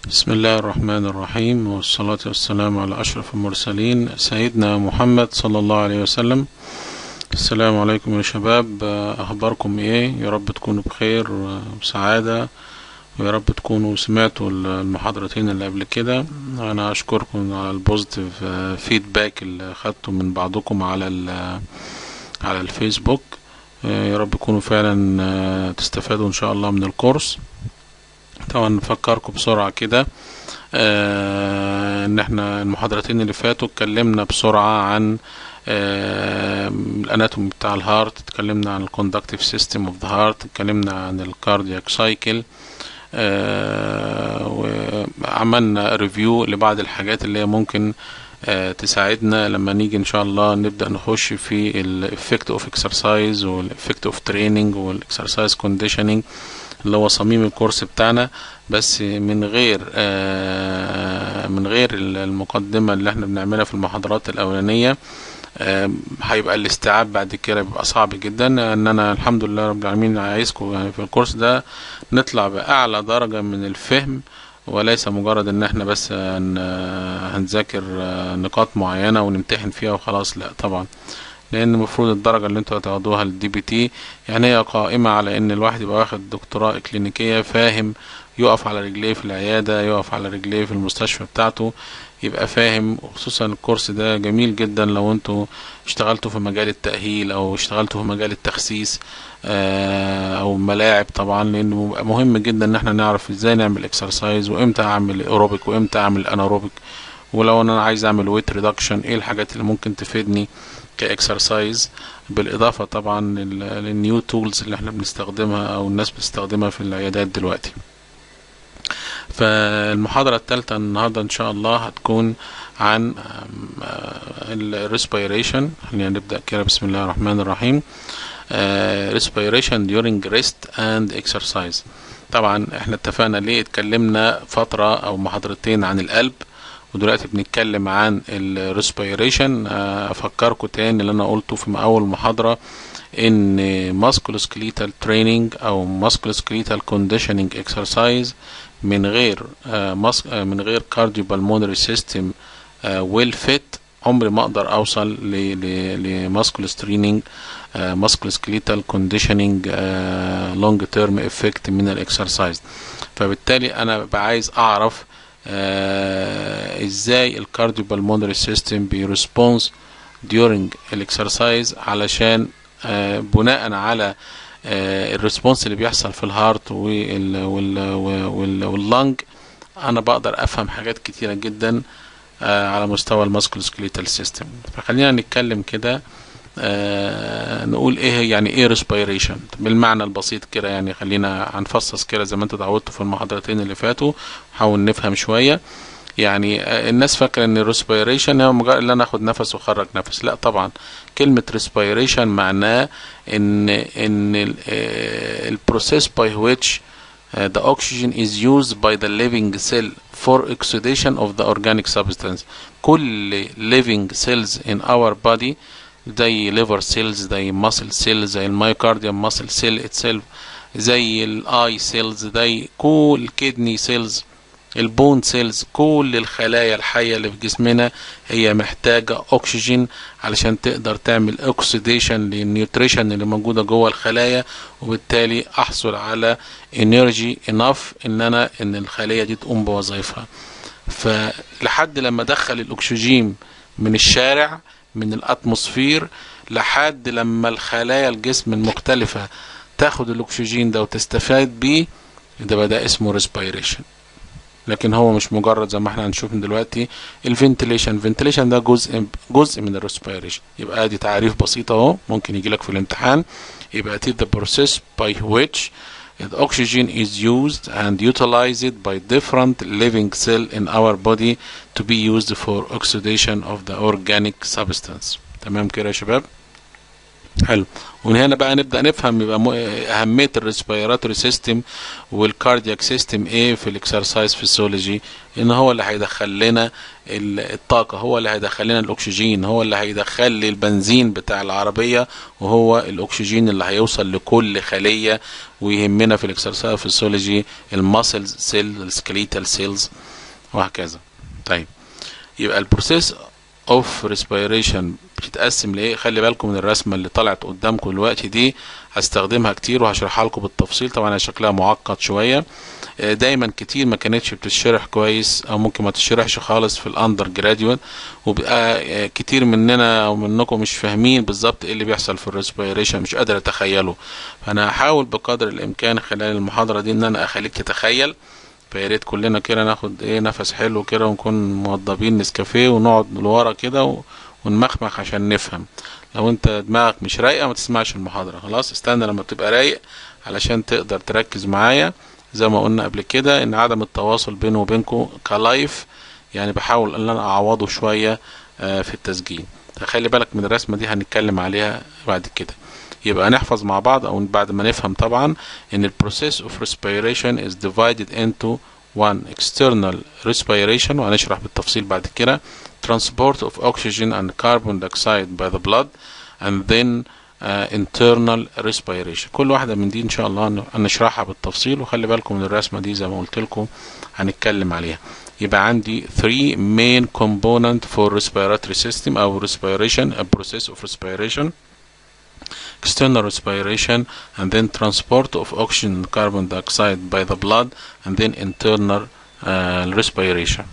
بسم الله الرحمن الرحيم والصلاة والسلام على أشرف المرسلين سيدنا محمد صلى الله عليه وسلم السلام عليكم يا شباب أخباركم إيه يا رب تكونوا بخير وسعادة ويا رب تكونوا سمعتوا المحاضرتين اللي قبل كده أنا أشكركم على البوزيتيف فيدباك اللي خدته من بعضكم على على الفيسبوك يا رب تكونوا فعلا تستفادوا إن شاء الله من الكورس طبعا نفكركم بسرعة كده آه ان احنا المحاضرتين اللي فاتوا اتكلمنا بسرعة عن آه الاناتومي بتاع الهارت اتكلمنا عن الكوندكتيف سيستم اوف ذا هارت اتكلمنا عن الكاردياك سايكل آه وعملنا ريفيو لبعض الحاجات اللي هي ممكن آه تساعدنا لما نيجي ان شاء الله نبدا نخش في الافكت اوف اكسرسايز والافكت اوف تريننج والاكسرسايز كونديشننج اللي هو صميم الكورس بتاعنا بس من غير آه من غير المقدمة اللي احنا بنعملها في المحاضرات الأولانية آه هيبقى الاستيعاب بعد كده بيبقى صعب جدا ان انا الحمد لله رب العالمين عايزكم يعني في الكورس ده نطلع بأعلى درجة من الفهم وليس مجرد ان احنا بس هنذاكر نقاط معينة ونمتحن فيها وخلاص لا طبعا لان المفروض الدرجه اللي انتوا هتاخدوها للدي بي تي يعني هي قائمه على ان الواحد يبقى واخد دكتوراه اكلينيكيه فاهم يقف على رجليه في العياده يقف على رجليه في المستشفى بتاعته يبقى فاهم وخصوصا الكورس ده جميل جدا لو انتوا اشتغلتوا في مجال التأهيل او اشتغلتوا في مجال التخسيس او ملاعب طبعا لانه مهم جدا ان احنا نعرف ازاي نعمل اكسرسايز وامتى اعمل ايروبيك وامتى اعمل اناروبيك ولو انا عايز اعمل ويت ريدكشن ايه الحاجات اللي ممكن تفيدني كاكسرسايز بالاضافه طبعا للنيو تولز اللي احنا بنستخدمها او الناس بتستخدمها في العيادات دلوقتي فالمحاضرة الثالثة النهاردة إن شاء الله هتكون عن الريسبيريشن خلينا نبدأ كده بسم الله الرحمن الرحيم respiration during rest and exercise طبعا احنا اتفقنا ليه اتكلمنا فترة أو محاضرتين عن القلب ودلوقتي بنتكلم عن الريسبيريشن افكركم تاني اللي انا قلته في اول محاضره ان musculoskeletal training او musculoskeletal conditioning exercise من غير من غير cardiopulmonary system well fit عمري ما اقدر اوصل ل muscular training musculoskeletal conditioning long term effect من الاكسرسايز فبالتالي انا ببقى عايز اعرف آه ازاي الكارديو بالمونري سيستم بيرسبونس during الاكسرسايز علشان آه بناء على آه الريسبونس اللي بيحصل في الهارت وال وال وال واللنج انا بقدر افهم حاجات كتيره جدا آه على مستوى الماسكولوسكليتال سيستم فخلينا نتكلم كده آه نقول ايه يعني ايه ريسبيريشن بالمعنى البسيط كده يعني خلينا هنفصص كده زي ما انتوا اتعودتوا في المحاضرتين اللي فاتوا نحاول نفهم شويه يعني آه الناس فاكره ان الريسبيريشن هو مجرد ان انا اخد نفس واخرج نفس لا طبعا كلمه ريسبيريشن معناه ان ان البروسيس باي which the oxygen is used by the living cell for oxidation of the organic substance كل living cells in our body زي liver cells زي muscle cells زي المايوكارديوم muscle cell itself زي الاي سيلز زي كل كدني سيلز البون سيلز كل الخلايا الحية اللي في جسمنا هي محتاجة أكسجين علشان تقدر تعمل أكسيديشن للنيوتريشن اللي موجودة جوه الخلايا وبالتالي أحصل على انرجي انف إن أنا إن الخلية دي تقوم بوظائفها فلحد لما أدخل الأكسجين من الشارع من الاتموسفير لحد لما الخلايا الجسم المختلفة تاخد الاكسجين ده وتستفاد بيه ده بقى ده اسمه ريسبيريشن لكن هو مش مجرد زي ما احنا هنشوف دلوقتي الفنتليشن الفنتليشن ده جزء جزء من الريسبيريشن يبقى دي تعريف بسيط اهو ممكن يجي لك في الامتحان يبقى it is the process by which the oxygen is used and utilized by different living cell in our body to be used for oxidation of the organic substance تمام كده يا شباب حلو ومن هنا بقى نبدا نفهم يبقى م... اهميه الريسبيراتوري سيستم والكاردياك سيستم ايه في الاكسرسايز فيسيولوجي ان هو اللي هيدخل لنا الطاقه هو اللي هيدخل لنا الاكسجين هو اللي هيدخل لي البنزين بتاع العربيه وهو الاكسجين اللي هيوصل لكل خليه ويهمنا في الاكسرسايز فيسيولوجي الماسلز سيل السكليتال سيلز وهكذا طيب يبقى البروسيس اوف ريسبيريشن بتتقسم لايه خلي بالكم من الرسمه اللي طلعت قدامكم دلوقتي دي هستخدمها كتير وهشرحها لكم بالتفصيل طبعا شكلها معقد شويه دايما كتير ما كانتش بتشرح كويس او ممكن ما تشرحش خالص في الاندر جراديويت وبقى كتير مننا او منكم مش فاهمين بالظبط ايه اللي بيحصل في الريسبيريشن مش قادر اتخيله فانا هحاول بقدر الامكان خلال المحاضره دي ان انا اخليك تتخيل فيا ريت كلنا كده ناخد ايه نفس حلو كده ونكون موضبين نسكافيه ونقعد لورا كده ونمخمخ عشان نفهم لو انت دماغك مش رايقه ما تسمعش المحاضره خلاص استنى لما تبقى رايق علشان تقدر تركز معايا زي ما قلنا قبل كده ان عدم التواصل بينه وبينكم كلايف يعني بحاول ان انا اعوضه شويه في التسجيل فخلي بالك من الرسمه دي هنتكلم عليها بعد كده يبقى نحفظ مع بعض او بعد ما نفهم طبعا ان البروسيس اوف respiration is divided into one external respiration وهنشرح بالتفصيل بعد كده transport of oxygen and carbon dioxide by the blood and then uh, internal respiration كل واحدة من دي ان شاء الله هنشرحها بالتفصيل وخلي بالكم من الرسمة دي زي ما قلت لكم هنتكلم عليها يبقى عندي 3 main component for respiratory system او respiration a process of respiration external respiration and then transport of oxygen and carbon dioxide by the blood and then internal uh, respiration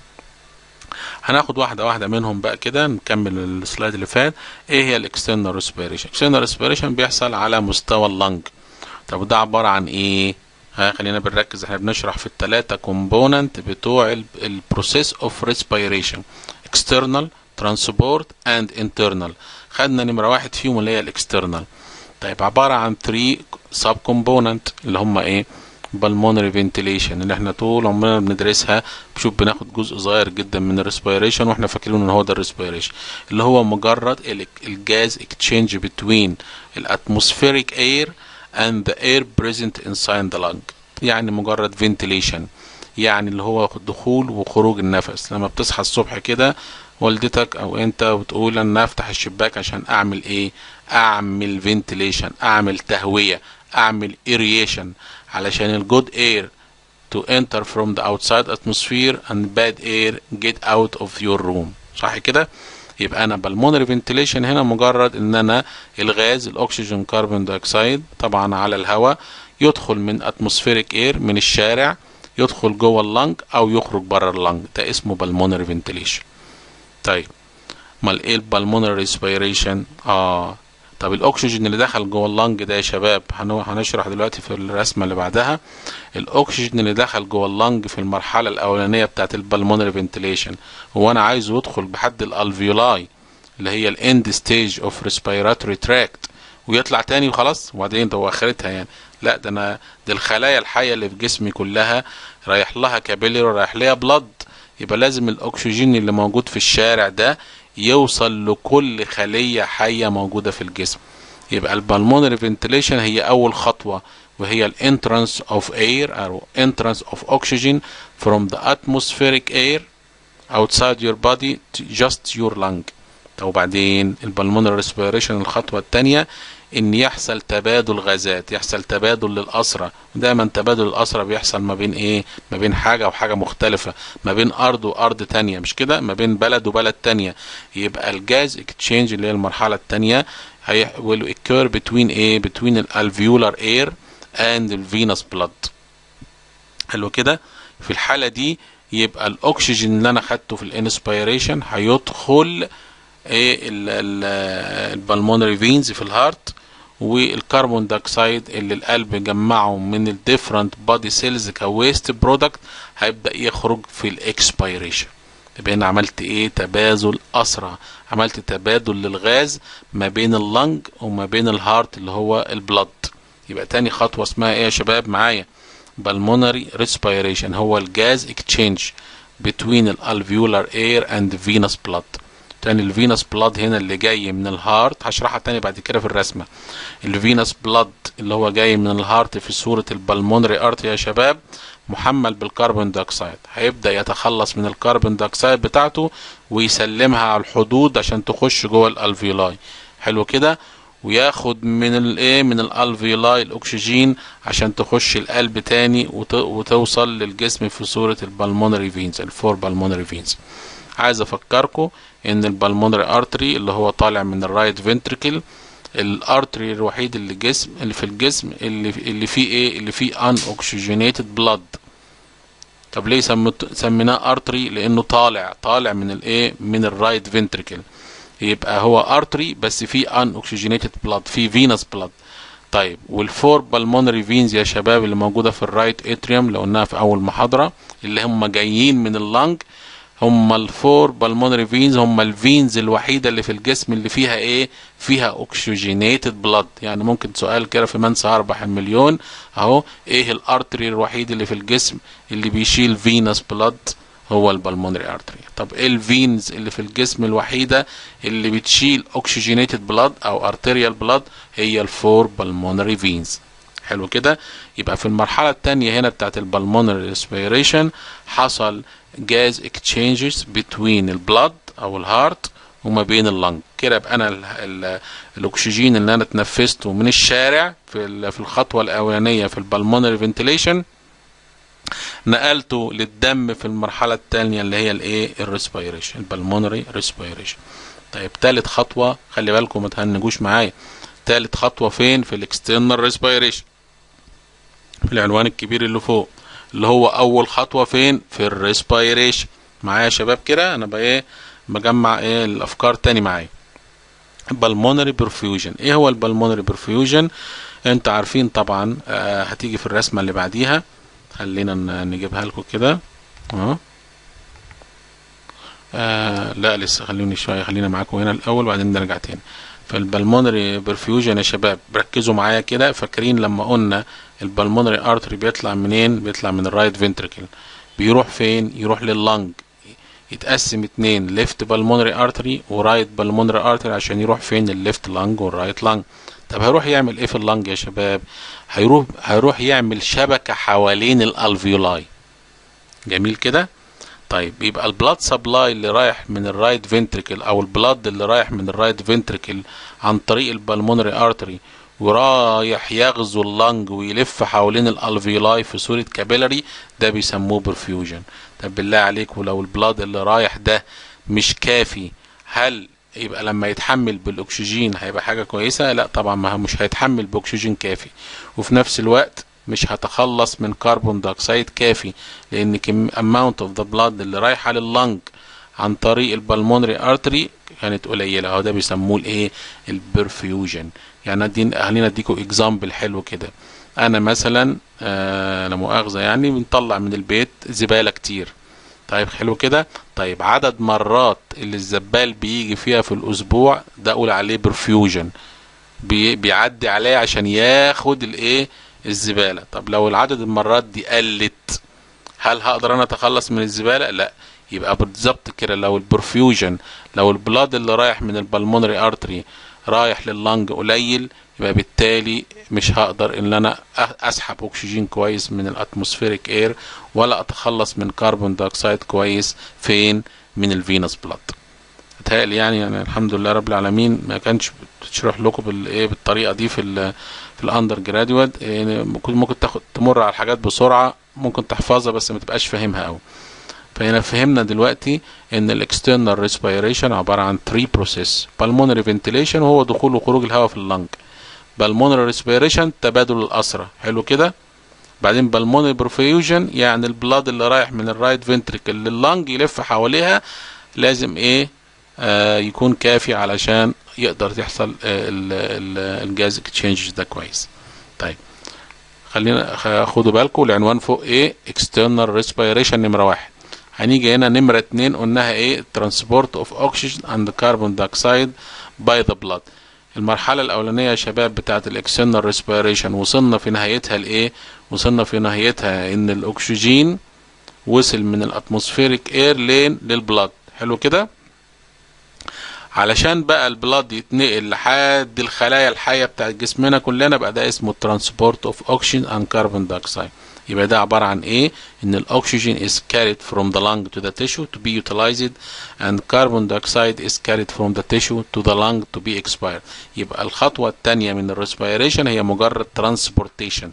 هناخد واحدة واحدة منهم بقى كده نكمل السلايد اللي فات ايه هي الاكسترنال ريسبيريشن الاكسترنال ريسبيريشن بيحصل على مستوى اللنج طب ده عبارة عن ايه ها خلينا بنركز احنا بنشرح في الثلاثة كومبوننت بتوع البروسيس اوف ريسبيريشن external transport and internal خدنا نمرة واحد فيهم اللي هي الاكسترنال طيب عبارة عن 3 سب كومبوننت اللي هم ايه بالمونري فنتيليشن اللي احنا طول عمرنا بندرسها بشوف بناخد جزء صغير جدا من الريسبيريشن واحنا فاكرين ان هو ده الريسبيريشن اللي هو مجرد الجاز اكتشينج بتوين الاتموسفيريك اير and the air present inside the lung يعني مجرد فنتيليشن يعني اللي هو دخول وخروج النفس لما بتصحى الصبح كده والدتك او انت بتقول انا افتح الشباك عشان اعمل ايه اعمل فنتيليشن اعمل تهوية اعمل ايريشن علشان الجود اير to enter from the outside atmosphere and bad air get out of your room صح كده يبقى انا بالمونري فنتيليشن هنا مجرد ان انا الغاز الاكسجين كربون دايوكسيد طبعا على الهواء يدخل من اتموسفيريك اير من الشارع يدخل جوه اللنج او يخرج بره اللنج ده اسمه بالمونري فنتيليشن طيب امال ايه البالمونري ريسبيريشن اه طب الاكسجين اللي دخل جوه اللنج ده يا شباب هنشرح دلوقتي في الرسمه اللي بعدها الاكسجين اللي دخل جوه اللنج في المرحله الاولانيه بتاعت البالمونري فنتيليشن هو انا عايزه يدخل بحد الالفيولاي اللي هي الاند ستيج اوف ريسبيراتوري تراكت ويطلع تاني وخلاص وبعدين ده هو اخرتها يعني لا ده انا دي الخلايا الحيه اللي في جسمي كلها رايح لها كابيلر رايح لها بلد يبقى لازم الاكسجين اللي موجود في الشارع ده يوصل لكل خلية حية موجودة في الجسم يبقى البلمونري فنتيليشن هي أول خطوة وهي الانترانس اوف اير او entrance of oxygen from the atmospheric air outside your body to just your lung وبعدين البلمونري ريسبيريشن الخطوة الثانية ان يحصل تبادل غازات يحصل تبادل للأسرة دايما تبادل الأسرة بيحصل ما بين ايه ما بين حاجة وحاجة مختلفة ما بين أرض وأرض تانية مش كده ما بين بلد وبلد تانية يبقى الجاز اكتشينج اللي هي المرحلة التانية هي will occur between ايه between الالفيولار air and الفينوس blood حلو كده في الحالة دي يبقى الاكسجين اللي انا خدته في الانسبيريشن هيدخل ايه البلمونري فينز في الهارت والكربون دايوكسيد اللي القلب جمعه من الديفرنت بادي سيلز كويست برودكت هيبدا يخرج في الاكسبيريشن يبقى هنا عملت ايه تبادل اسرع عملت تبادل للغاز ما بين اللنج وما بين الهارت اللي هو البلد يبقى تاني خطوه اسمها ايه يا شباب معايا بالمونري ريسبيريشن هو الجاز اكتشينج between الالفيولار اير اند فينوس بلاد تاني الفينوس بلاد هنا اللي جاي من الهارت هشرحها تاني بعد كده في الرسمه الفينوس بلاد اللي هو جاي من الهارت في صوره البلمونري ارتري يا شباب محمل بالكربون دايوكسيد هيبدا يتخلص من الكربون دايوكسيد بتاعته ويسلمها على الحدود عشان تخش جوه الالفيولاي حلو كده وياخد من الايه من الالفيولاي الاكسجين عشان تخش القلب تاني وت... وتوصل للجسم في صوره البلمونري فينز الفور بالمونري فينز عايز افكركم ان البلمونري ارتري اللي هو طالع من الرايت فنتريكل الارتري الوحيد اللي جسم اللي في الجسم اللي اللي فيه ايه اللي فيه ان اوكسجينيتد بلاد طب ليه سمت سميناه ارتري لانه طالع طالع من الايه من الرايت فنتريكل يبقى هو ارتري بس فيه ان اوكسجينيتد بلاد فيه فينس بلاد طيب والفور بالمونري فينز يا شباب اللي موجوده في الرايت اتريوم لو قلناها في اول محاضره اللي هم جايين من اللنج هم الفور بالمونري فينز هم الفينز الوحيده اللي في الجسم اللي فيها ايه فيها اوكسجينيتد بلاد يعني ممكن سؤال كده في من سيربح المليون اهو ايه الارتري الوحيد اللي في الجسم اللي بيشيل فينس بلاد هو البلمونري ارتري طب ايه الفينز اللي في الجسم الوحيده اللي بتشيل اوكسجينيتد بلاد او ارتريال بلاد هي الفور بالمونري فينز حلو كده يبقى في المرحله الثانيه هنا بتاعت البلمونري ريسبيريشن حصل جاز اكتشينجز بين البلاد او الهارت وما بين اللنج كده يبقى انا ال ال الاكسجين اللي انا اتنفسته من الشارع في في الخطوه الاولانيه في البلمونري فنتيليشن نقلته للدم في المرحله الثانيه اللي هي الايه الريسبيريشن البلمونري ريسبيريشن طيب ثالث خطوه خلي بالكم ما تهنجوش معايا ثالث خطوه فين في الاكسترنال ريسبيريشن في العنوان الكبير اللي فوق اللي هو اول خطوه فين في الريسبيريشن معايا يا شباب كده انا بقى ايه بجمع ايه الافكار تاني معايا بالمونري برفيوجن ايه هو البلمونري برفيوجن انت عارفين طبعا آه هتيجي في الرسمه اللي بعديها خلينا نجيبها لكم كده اه آه لا لسه خلوني شويه خلينا معاكم هنا الاول وبعدين نرجع تاني فالبلمونري برفيوجن يا شباب ركزوا معايا كده فاكرين لما قلنا البلمونري ارتري بيطلع منين بيطلع من الرايت فنتريكل بيروح فين يروح لللنج يتقسم اتنين ليفت بالمونري ارتري ورايت بالمونري ارتري عشان يروح فين الليفت لانج والرايت لانج طب هيروح يعمل ايه في اللنج يا شباب هيروح هيروح يعمل شبكه حوالين الالفيولاي جميل كده طيب يبقى البلاد سبلاي اللي رايح من الرايت فنتريكل او البلاد اللي رايح من الرايت فنتريكل عن طريق البلمونري ارتري ورايح يغزو اللنج ويلف حوالين الالفيولاي في صوره كابيلاري ده بيسموه برفيوجن طب بالله عليك ولو البلاد اللي رايح ده مش كافي هل يبقى لما يتحمل بالاكسجين هيبقى حاجه كويسه لا طبعا ما مش هيتحمل باكسجين كافي وفي نفس الوقت مش هتخلص من كربون دايوكسيد كافي لان كم اماونت اوف ذا بلاد اللي رايحه لللنج عن طريق البلمونري ارتري كانت قليله اهو ده بيسموه الايه البرفيوجن يعني دي خلينا اديكم اكزامبل حلو كده انا مثلا آه لا مؤاخذه يعني بنطلع من البيت زباله كتير طيب حلو كده طيب عدد مرات اللي الزبال بيجي فيها في الاسبوع ده اقول عليه برفيوجن بي بيعدي عليه عشان ياخد الايه الزباله طب لو العدد المرات دي قلت هل هقدر انا اتخلص من الزباله لا يبقى بالظبط كده لو البرفيوجن لو البلاد اللي رايح من البلمونري ارتري رايح لللنج قليل يبقى بالتالي مش هقدر ان انا اسحب اكسجين كويس من الاتموسفيريك اير ولا اتخلص من كربون دايوكسيد كويس فين من الفينوس بلاد اتهيألي يعني, يعني الحمد لله رب العالمين ما كانش بتشرح لكم بالايه بالطريقه دي في ال في الاندر جراديويت يعني ممكن ممكن تاخد تمر على الحاجات بسرعه ممكن تحفظها بس ما تبقاش فاهمها قوي فهنا فهمنا دلوقتي ان الاكسترنال ريسبيريشن عباره عن 3 بروسيس بالمونري فنتيليشن وهو دخول وخروج الهواء في اللنج بالمونري ريسبيريشن تبادل الاسرى حلو كده بعدين بالمونري برفيوجن يعني البلاد اللي رايح من الرايت فنتريكل لللنج يلف حواليها لازم ايه آه يكون كافي علشان يقدر يحصل آه الجاز اكتشينج ده كويس طيب خلينا خدوا بالكم العنوان فوق ايه external respiration نمره واحد هنيجي هنا نمرة اتنين قلناها ايه transport of oxygen and carbon dioxide by the blood المرحلة الأولانية يا شباب بتاعت الاكسترنال ريسبيريشن وصلنا في نهايتها لإيه؟ وصلنا في نهايتها إن الأكسجين وصل من الأتموسفيريك إير لين للبلاد حلو كده؟ علشان بقى البلاد يتنقل لحد الخلايا الحيه بتاعت جسمنا كلنا بقى ده اسمه ترانسبورت اوف اوكسجين اند كربون دايوكسيد يبقى ده عباره عن ايه ان الاكسجين is carried from the lung to the tissue to be utilized and carbon dioxide is carried from the tissue to the lung to be expired يبقى الخطوه الثانيه من الريسبيريشن هي مجرد ترانسبورتيشن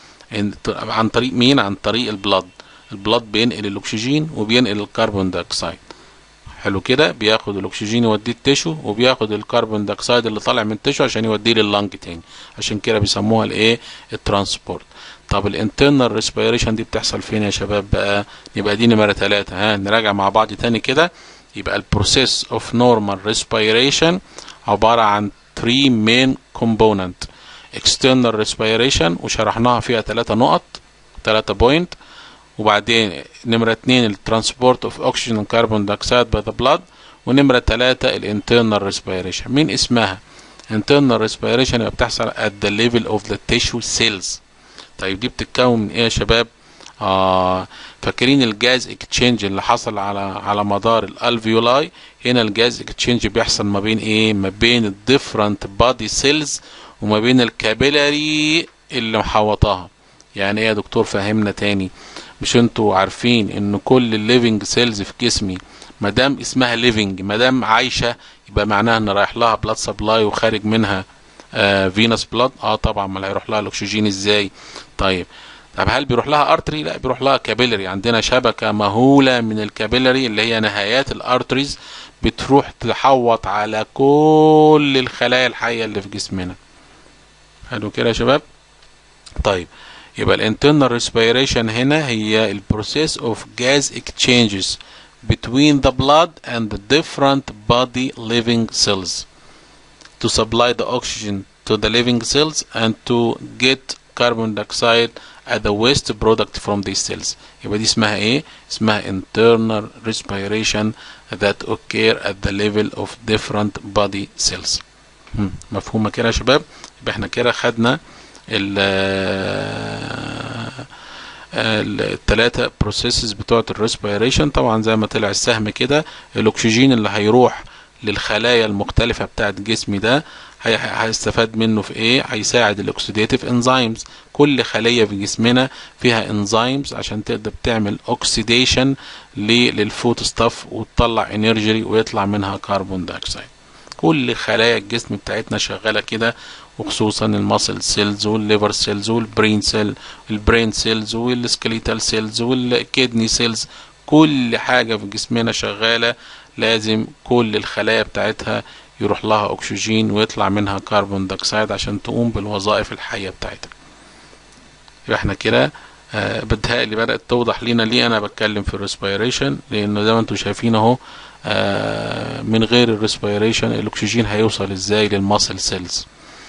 عن طريق مين عن طريق البلد البلد بينقل الاكسجين وبينقل الكربون دايوكسيد حلو كده بياخد الاكسجين يوديه التشو وبياخد الكربون دايوكسيد اللي طالع من التشو عشان يوديه لللنج تاني عشان كده بيسموها الايه الترانسبورت طب الانترنال ريسبيريشن دي بتحصل فين يا شباب بقى يبقى دي نمره ثلاثة ها نراجع مع بعض تاني كده يبقى البروسيس اوف نورمال ريسبيريشن عباره عن 3 مين كومبوننت external respiration وشرحناها فيها ثلاثة نقط ثلاثة بوينت وبعدين نمرة اتنين الترانسبورت اوف اوكسجين اند كربون دايوكسيد باي ذا بلاد ونمرة تلاتة الانترنال ريسبيريشن مين اسمها internal respiration يبقى بتحصل at the level of the tissue cells طيب دي بتتكون من ايه يا شباب آه فاكرين الجاز اكتشينج اللي حصل على على مدار الالفيولاي هنا الجاز اكتشينج بيحصل ما بين ايه ما بين الديفرنت بادي سيلز وما بين الكابيلاري اللي محوطاها يعني ايه يا دكتور فهمنا تاني مش انتوا عارفين ان كل الليفنج سيلز في جسمي ما دام اسمها ليفنج ما دام عايشه يبقى معناها ان رايح لها بلاد سبلاي وخارج منها آه فينس بلاد اه طبعا ما هيروح لها الاكسجين ازاي طيب طب هل بيروح لها ارتري لا بيروح لها كابيلري عندنا شبكه مهوله من الكابيلري اللي هي نهايات الارتريز بتروح تحوط على كل الخلايا الحيه اللي في جسمنا حلو كده يا شباب طيب يبقى الانترنال ريسبيريشن هنا هي البروسيس اوف جاز exchanges between the blood and the different body living cells to supply the oxygen to the living cells and to get carbon dioxide as the waste product from these cells يبقى دي اسمها ايه اسمها internal respiration that occur at the level of different body cells هم. مفهومه كده يا شباب يبقى احنا كده خدنا الثلاثة بروسيسز بتوعة الريسبيريشن طبعا زي ما طلع السهم كده الاكسجين اللي هيروح للخلايا المختلفة بتاعة جسمي ده هيستفاد منه في ايه هيساعد الاكسيديتيف انزيمز كل خلية في جسمنا فيها انزيمز عشان تقدر تعمل اوكسيديشن للفوت ستاف وتطلع انرجي ويطلع منها كربون دايوكسيد كل خلايا الجسم بتاعتنا شغالة كده وخصوصا الماسل سيلز والليفر سيلز والبرين سيل البرين سيلز والسكليتال سيلز والكدني سيلز كل حاجة في جسمنا شغالة لازم كل الخلايا بتاعتها يروح لها اكسجين ويطلع منها كربون دايوكسيد عشان تقوم بالوظائف الحية بتاعتها يبقى احنا كده آه بتهيألي بدأت توضح لينا ليه انا بتكلم في الريسبيريشن لانه زي ما انتم شايفين اهو آه من غير الريسبيريشن الاكسجين هيوصل ازاي للماسل سيلز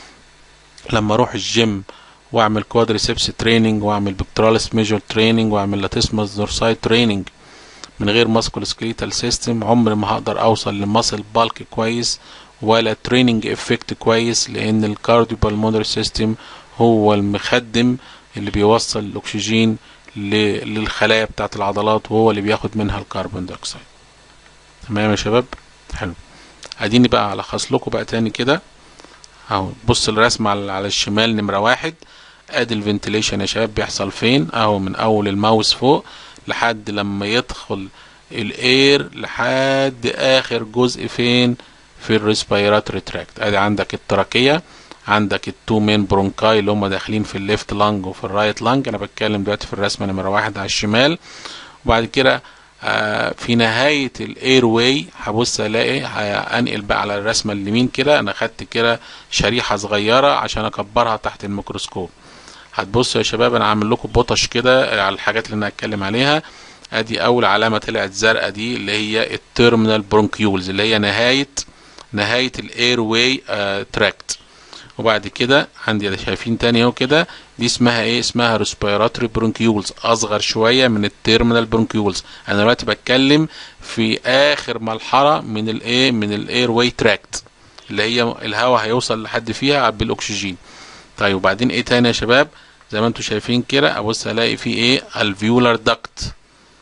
لما اروح الجيم واعمل كوادريسبس تريننج واعمل بكتراليس ميجور تريننج واعمل لاتيسمس دورساي تريننج من غير ماسكول سكليتال سيستم عمري ما هقدر اوصل لماسل بالك كويس ولا تريننج افكت كويس لان الكارديو بالمونري سيستم هو المخدم اللي بيوصل الاكسجين للخلايا بتاعه العضلات وهو اللي بياخد منها الكربون دايوكسيد تمام يا شباب حلو اديني بقى الخص لكم بقى تاني كده اهو بص الرسمة على الشمال نمرة واحد ادي الفنتليشن يا شباب بيحصل فين اهو من اول الماوس فوق لحد لما يدخل الاير لحد اخر جزء فين في الريسبيراتوري تراكت ادي عندك التراكية عندك التو مين برونكاي اللي هم داخلين في الليفت لانج وفي الرايت لانج انا بتكلم دلوقتي في الرسمة نمرة واحد على الشمال وبعد كده آه في نهاية الاير واي هبص الاقي انقل بقى على الرسمة اليمين كده انا خدت كده شريحة صغيرة عشان اكبرها تحت الميكروسكوب هتبصوا يا شباب انا عامل لكم بطش كده على الحاجات اللي انا هتكلم عليها ادي اول علامة طلعت زرقاء دي اللي هي التيرمينال برونكيولز اللي هي نهاية نهاية الاير واي آه تراكت وبعد كده عندي شايفين تاني اهو كده دي اسمها ايه اسمها ريسبيراتوري برونكيولز اصغر شويه من التيرمينال برونكيولز انا دلوقتي بتكلم في اخر مرحله من الايه من الاير واي تراكت اللي هي الهواء هيوصل لحد فيها بالاكسجين طيب وبعدين ايه تاني يا شباب زي ما انتم شايفين كده ابص الاقي في ايه الفيولار داكت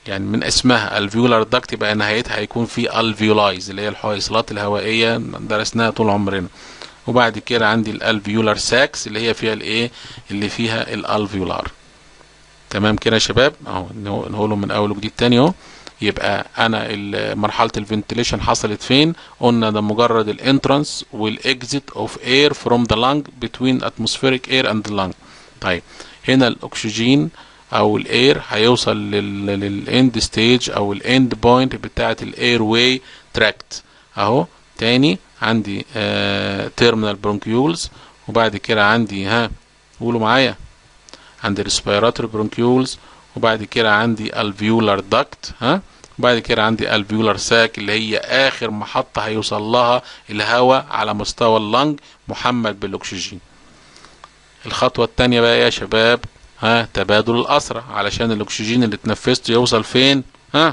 يعني من اسمها الفيولار داكت يبقى نهايتها هيكون في الفيولايز اللي هي الحويصلات الهوائيه درسناها طول عمرنا وبعد كده عندي الالفيولار ساكس اللي هي فيها الايه اللي فيها الالفيولار تمام كده يا شباب اهو نقوله من اول وجديد تاني اهو يبقى انا مرحله الفنتليشن حصلت فين قلنا ده مجرد الانترانس والاكزيت اوف اير فروم ذا لانج بتوين اتموسفيريك اير اند لانج طيب هنا الاكسجين او الاير هيوصل للاند ستيج او الاند بوينت بتاعه الاير واي تراكت اهو تاني عندي تيرمينال برونكيولز وبعد كده عندي ها قولوا معايا عندي ريسبيراتوري برونكيولز وبعد كده عندي الفيولار داكت ها وبعد كده عندي الفيولار ساك اللي هي اخر محطه هيوصل لها الهواء على مستوى اللنج محمل بالاكسجين الخطوه الثانيه بقى يا شباب ها تبادل الاسرع علشان الاكسجين اللي اتنفسته يوصل فين ها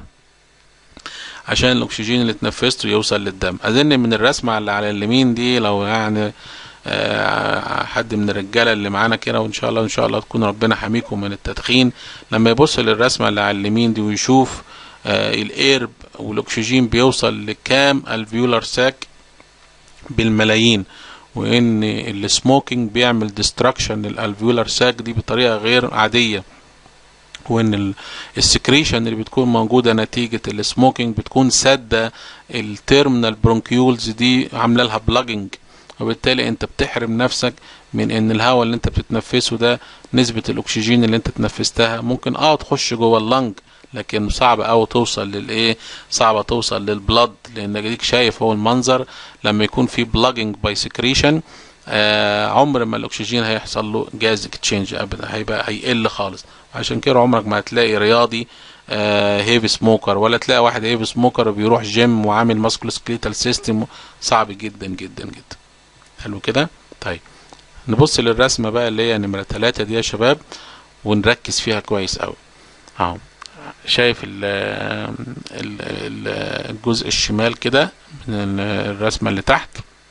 عشان الاكسجين اللي اتنفسته يوصل للدم اظن من الرسمه اللي على اليمين دي لو يعني آه حد من الرجاله اللي معانا كده وان شاء الله ان شاء الله تكون ربنا حميكم من التدخين لما يبص للرسمه اللي على اليمين دي ويشوف آه الاير والاكسجين بيوصل لكام الفيولار ساك بالملايين وان السموكينج بيعمل ديستراكشن للالفيولار ساك دي بطريقه غير عاديه وان السكريشن اللي بتكون موجوده نتيجه السموكينج بتكون ساده التيرمينال برونكيولز دي عامله لها بلاجنج وبالتالي انت بتحرم نفسك من ان الهواء اللي انت بتتنفسه ده نسبه الاكسجين اللي انت تنفستها ممكن اه تخش جوه اللنج لكن صعب قوي توصل للايه صعبه توصل للبلد لان اديك شايف هو المنظر لما يكون في بلاجنج باي سكريشن آه عمر ما الاكسجين هيحصل له جاز اكتشينج ابدا هيبقى هيقل خالص عشان كده عمرك ما هتلاقي رياضي آه هيفي سموكر ولا تلاقي واحد هيفي سموكر بيروح جيم وعامل ماسكولوسكليتال سيستم صعب جدا جدا جدا حلو كده طيب نبص للرسمه بقى اللي هي نمره ثلاثة دي يا شباب ونركز فيها كويس قوي اهو شايف ال ال الجزء الشمال كده من الرسمه اللي تحت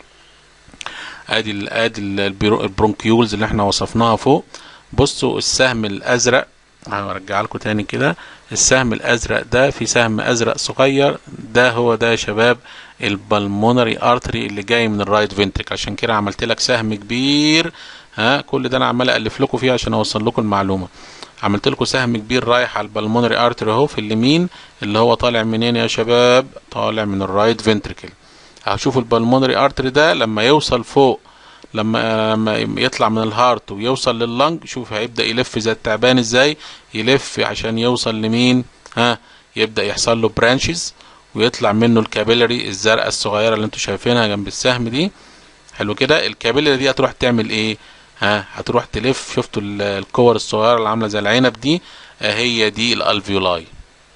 ادي ال ادي البرونكيولز اللي احنا وصفناها فوق بصوا السهم الازرق هرجع لكم تاني كده السهم الازرق ده في سهم ازرق صغير ده هو ده يا شباب البلمونري ارتري اللي جاي من الرايت فنتريك عشان كده عملت لك سهم كبير ها كل ده انا عمال الف لكم فيه عشان اوصل لكم المعلومه عملت لكم سهم كبير رايح على البلمونري ارتري اهو في اليمين اللي هو طالع منين يا شباب طالع من الرايت فنتريكل هشوف البلمونري ارتري ده لما يوصل فوق لما لما يطلع من الهارت ويوصل لللنج شوف هيبدا يلف زي التعبان ازاي يلف عشان يوصل لمين ها يبدا يحصل له برانشز ويطلع منه الكابيلاري الزرقاء الصغيره اللي انتوا شايفينها جنب السهم دي حلو كده الكابيلاري دي هتروح تعمل ايه ها هتروح تلف شفتوا الكور الصغيره اللي عامله زي العنب دي هي دي الالفيولاي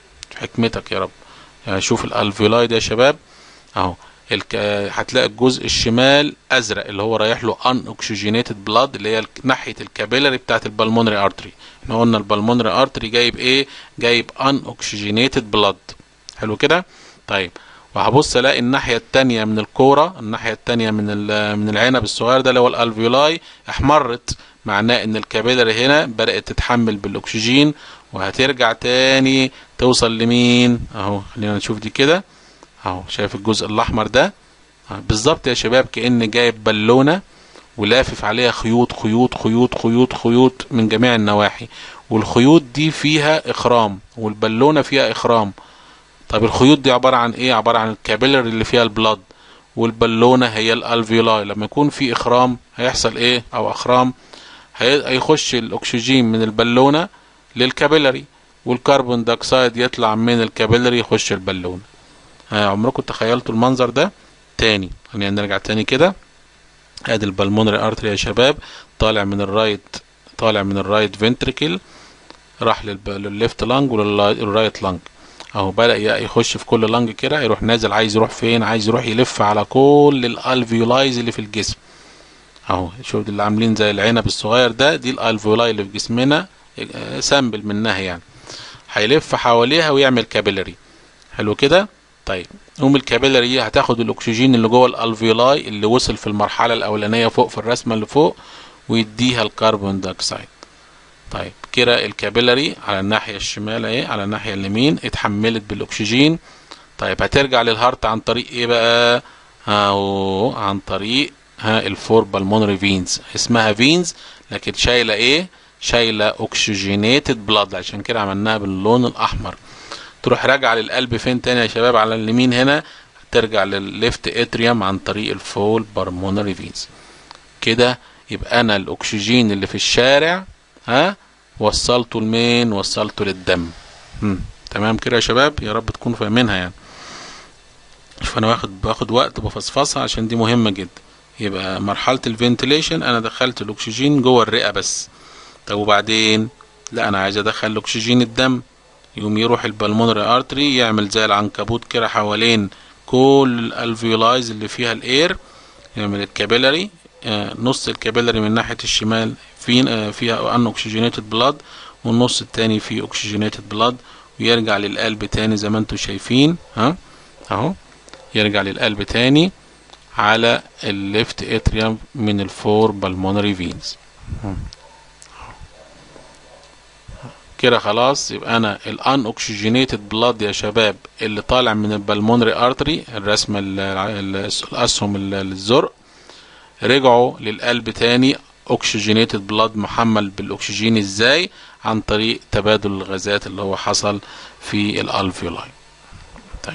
حكمتك يا رب يعني شوف الالفيولاي ده يا شباب اهو الك... هتلاقي الجزء الشمال ازرق اللي هو رايح له ان اوكسجينيتد بلاد اللي هي ناحيه الكابيلاري بتاعت البلمونري ارتري احنا قلنا البلمونري ارتري جايب ايه جايب ان اوكسجينيتد بلاد حلو كده طيب وهبص الاقي الناحيه الثانيه من الكوره الناحيه الثانيه من من العنب الصغير ده اللي هو الالفيولاي احمرت معناه ان الكابيلاري هنا بدات تتحمل بالاكسجين وهترجع تاني توصل لمين اهو خلينا نشوف دي كده اهو شايف الجزء الاحمر ده بالظبط يا شباب كان جايب بالونه ولافف عليها خيوط خيوط خيوط خيوط خيوط من جميع النواحي والخيوط دي فيها اخرام والبالونه فيها اخرام طب الخيوط دي عباره عن ايه عباره عن الكابيلر اللي فيها البلد والبالونه هي الالفيولاي لما يكون في اخرام هيحصل ايه او اخرام هيخش الاكسجين من البالونه للكابيلري والكربون دايوكسيد يطلع من الكابيلري يخش البالونه عمركم تخيلتوا المنظر ده تاني خلينا نرجع تاني كده ادي البلمونري ارتري يا شباب طالع من الرايت طالع من الرايت فنتريكل راح للليفت لانج وللرايت لانج اهو بدا يخش في كل لانج كده يروح نازل عايز يروح فين عايز يروح يلف على كل الالفيولايز اللي في الجسم اهو شوف اللي عاملين زي العنب الصغير ده دي الالفيولاي اللي في جسمنا سامبل منها يعني هيلف حواليها ويعمل كابيلاري حلو كده طيب قوم الكابيلاري هتاخد الاكسجين اللي جوه الالفيولاي اللي وصل في المرحله الاولانيه فوق في الرسمه اللي فوق ويديها الكربون دايوكسيد طيب كده الكابيلاري على الناحية الشمال اهي على الناحية اليمين اتحملت بالاكسجين طيب هترجع للهارت عن طريق ايه بقى اهو عن طريق ها الفور بالمونري فينز اسمها فينز لكن شايله ايه شايله اوكسجينيتد بلاد عشان كده عملناها باللون الاحمر تروح راجعه للقلب فين تاني يا شباب على اليمين هنا ترجع للليفت اتريوم عن طريق الفول بالمونري فينز كده يبقى انا الاكسجين اللي في الشارع ها وصلته لمين وصلته للدم مم. تمام كده يا شباب يا رب تكونوا فاهمينها يعني فانا واخد باخد وقت بفصفصها عشان دي مهمه جدا يبقى مرحله الفنتليشن انا دخلت الاكسجين جوه الرئه بس طب وبعدين لا انا عايز ادخل اكسجين الدم يقوم يروح البلمونري ارتري يعمل زي العنكبوت كده حوالين كل الالفيولايز اللي فيها الاير يعمل الكابيلاري آه نص الكابيلاري من ناحيه الشمال في آه فيها ان اوكسجينيتد بلاد والنص التاني فيه اوكسجينيتد بلاد ويرجع للقلب تاني زي ما انتم شايفين ها اهو يرجع للقلب تاني على الليفت اتريوم من الفور بالمونري فينز كده خلاص يبقى انا الان اوكسجينيتد بلاد يا شباب اللي طالع من البلمونري ارتري الرسمه الاسهم الزرق رجعوا للقلب تاني اوكسجينيتد بلاد محمل بالاكسجين ازاي عن طريق تبادل الغازات اللي هو حصل في الالفيولاي طيب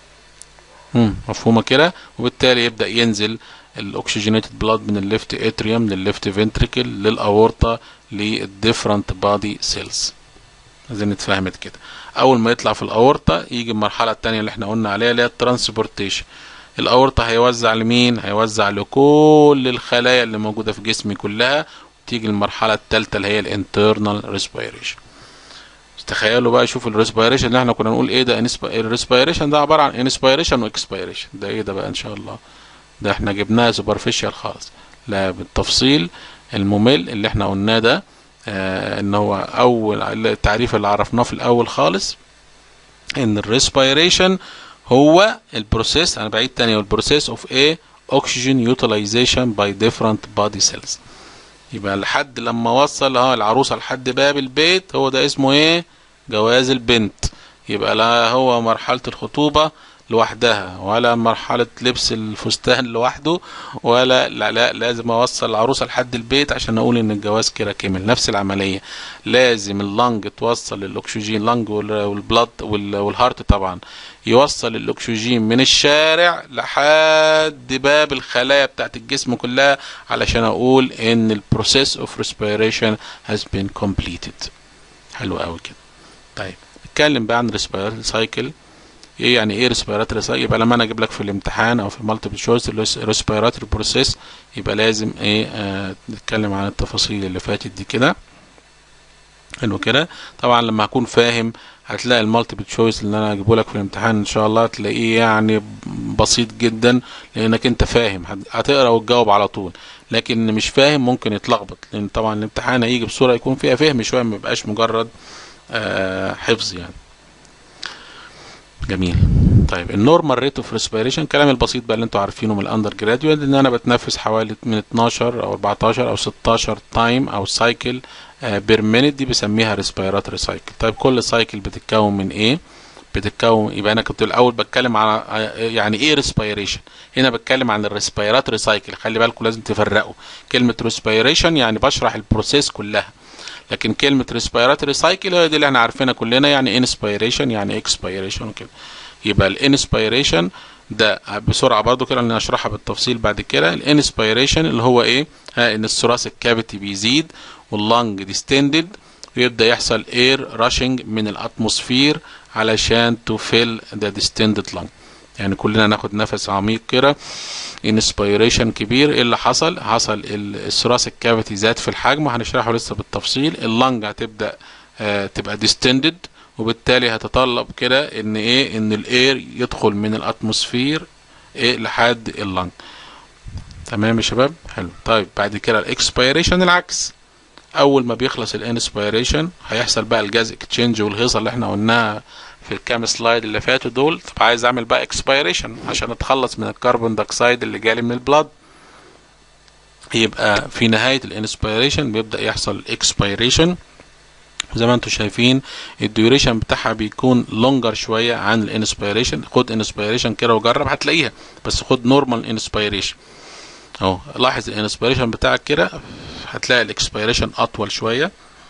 مم. مفهومه كده وبالتالي يبدا ينزل الاكسجينيتد بلاد من الليفت اتريوم للليفت فنتريكل للاورطه للديفرنت بادي سيلز عايزين اتفهمت كده اول ما يطلع في الاورطه يجي المرحله الثانيه اللي احنا قلنا عليها اللي هي الترانسبورتيشن الاورطه هيوزع لمين هيوزع لكل الخلايا اللي موجوده في جسمي كلها وتيجي المرحله الثالثه اللي هي الانترنال ريسبيريشن تخيلوا بقى شوف الريسبيريشن اللي احنا كنا نقول ايه ده الريسبيريشن ده عباره عن انسبيريشن واكسبيريشن ده ايه ده بقى ان شاء الله ده احنا جبناها سوبرفيشال خالص لا بالتفصيل الممل اللي احنا قلناه ده آه ان هو اول التعريف اللي عرفناه في الاول خالص ان الريسبيريشن هو البروسيس انا بعيد تاني البروسيس اوف ايه اوكسجين يوتيلايزيشن باي ديفرنت بادي سيلز يبقى لحد لما وصل اه العروسه لحد باب البيت هو ده اسمه ايه جواز البنت يبقى لا هو مرحله الخطوبه لوحدها ولا مرحلة لبس الفستان لوحده ولا لا, لا لازم اوصل العروسة لحد البيت عشان اقول ان الجواز كده كمل نفس العملية لازم اللنج توصل للاكسجين لنج والبلد والهارت طبعا يوصل الاكسجين من الشارع لحد باب الخلايا بتاعت الجسم كلها علشان اقول ان البروسيس اوف ريسبيريشن هاز بين كومبليتد حلو قوي كده طيب نتكلم بقى عن ريسبيراتوري سايكل ايه يعني ايه ريسبيراتوري سايكل يبقى لما انا اجيب لك في الامتحان او في المالتيبل تشويس الريسبيراتوري بروسيس يبقى لازم ايه آه نتكلم عن التفاصيل اللي فاتت دي كده حلو كده طبعا لما هكون فاهم هتلاقي المالتيبل تشويس اللي انا هجيبه لك في الامتحان ان شاء الله تلاقيه يعني بسيط جدا لانك انت فاهم هتقرا وتجاوب على طول لكن مش فاهم ممكن يتلخبط لان طبعا الامتحان هيجي بصوره يكون فيها فهم شويه ما يبقاش مجرد آه حفظ يعني جميل طيب النورمال ريت اوف ريسبيريشن الكلام البسيط بقى اللي انتوا عارفينه من الاندر جراديويت ان انا بتنفس حوالي من 12 او 14 او 16 تايم او سايكل بير مينيت دي بسميها ريسبيراتوري سايكل طيب كل سايكل بتتكون من ايه بتتكون يبقى انا كنت الاول بتكلم على يعني ايه ريسبيريشن هنا بتكلم عن الريسبيراتوري سايكل خلي بالكم لازم تفرقوا كلمه ريسبيريشن يعني بشرح البروسيس كلها لكن كلمه ريسبيراتوري سايكل هي دي اللي احنا عارفينها كلنا يعني انسبيريشن يعني اكسبيريشن وكده يبقى الانسبيريشن ده بسرعه برضو كده اللي هشرحها بالتفصيل بعد كده الانسبيريشن اللي هو ايه ها ان الثوراسيك كافيتي بيزيد واللنج ديستندد ويبدا يحصل اير راشنج من الاتموسفير علشان تفل ذا ديستندد لنج يعني كلنا ناخد نفس عميق كده انسبيريشن كبير ايه اللي حصل حصل الثوراسيك كافيتي زاد في الحجم وهنشرحه لسه بالتفصيل اللنج هتبدا آه تبقى ديستندد وبالتالي هتطلب كده ان ايه ان الاير يدخل من الاتموسفير ايه لحد اللنج تمام يا شباب حلو طيب بعد كده الاكسبيريشن العكس اول ما بيخلص الانسبيريشن هيحصل بقى الجاز اكتشينج والهيصه اللي احنا قلناها في الكام سلايد اللي فاتوا دول طب عايز اعمل بقى اكسبيريشن عشان اتخلص من الكربون دايوكسيد اللي جالي من البلاد يبقى في نهايه الانسبيريشن بيبدا يحصل اكسبيريشن زي ما انتم شايفين الديوريشن بتاعها بيكون لونجر شويه عن الانسبيريشن خد انسبيريشن كده وجرب هتلاقيها بس خد نورمال انسبيريشن اهو لاحظ الانسبيريشن بتاعك كده هتلاقي الاكسبيريشن اطول شويه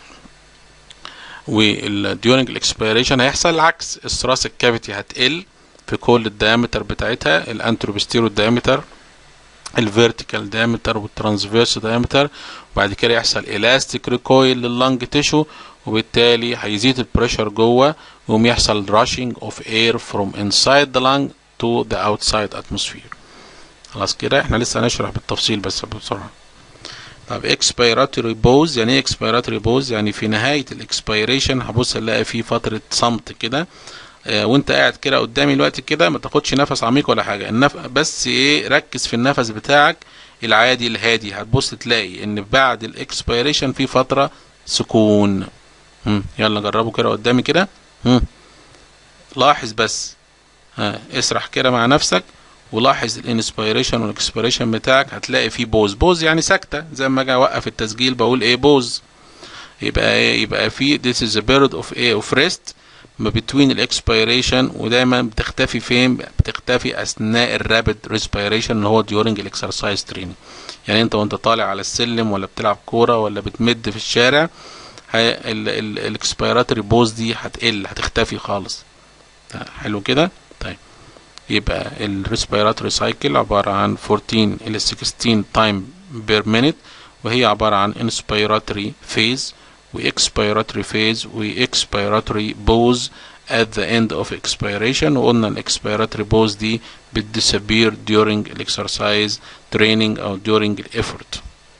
والديورنج الاكسبيريشن هيحصل العكس الثراسك كافيتي هتقل في كل الديامتر بتاعتها الانتروبستيرو ديامتر الفيرتيكال دايمتر والترانسفيرس دايمتر وبعد كده يحصل الاستيك ريكويل لللنج تيشو وبالتالي هيزيد البريشر جوه ويقوم يحصل rushing of air from inside the lung to the outside atmosphere خلاص كده احنا لسه هنشرح بالتفصيل بس بسرعه طب expiratory pause يعني ايه expiratory pause يعني في نهايه الاكسبيريشن هبص الاقي في فتره صمت كده آه، وانت قاعد كده قدامي الوقت كده ما تاخدش نفس عميق ولا حاجه النف... بس ايه ركز في النفس بتاعك العادي الهادي هتبص تلاقي ان بعد الاكسبيريشن في فتره سكون مم. يلا جربوا كده قدامي كده مم. لاحظ بس ها اسرح كده مع نفسك ولاحظ الانسبيريشن والاكسبيريشن بتاعك هتلاقي فيه بوز بوز يعني ساكته زي ما اجي اوقف التسجيل بقول ايه بوز يبقى ايه يبقى في this is a period of ايه of rest ما between الاكسبيريشن ودايما بتختفي فين بتختفي اثناء الرابid respiration اللي هو during الاكسرسايز تريننج يعني انت وانت طالع على السلم ولا بتلعب كوره ولا بتمد في الشارع الاكسبيراتوري بوز دي هتقل هتختفي خالص حلو كده طيب يبقى الريسبيراتوري سايكل عبارة عن 14 إلى 16 تايم بير مينيت وهي عبارة عن inspiratory phase و expiratory phase و expiratory pause at the end of expiration وقلنا ال expiratory pause دي بتدisappear during الاكسرسايز training أو during الeffort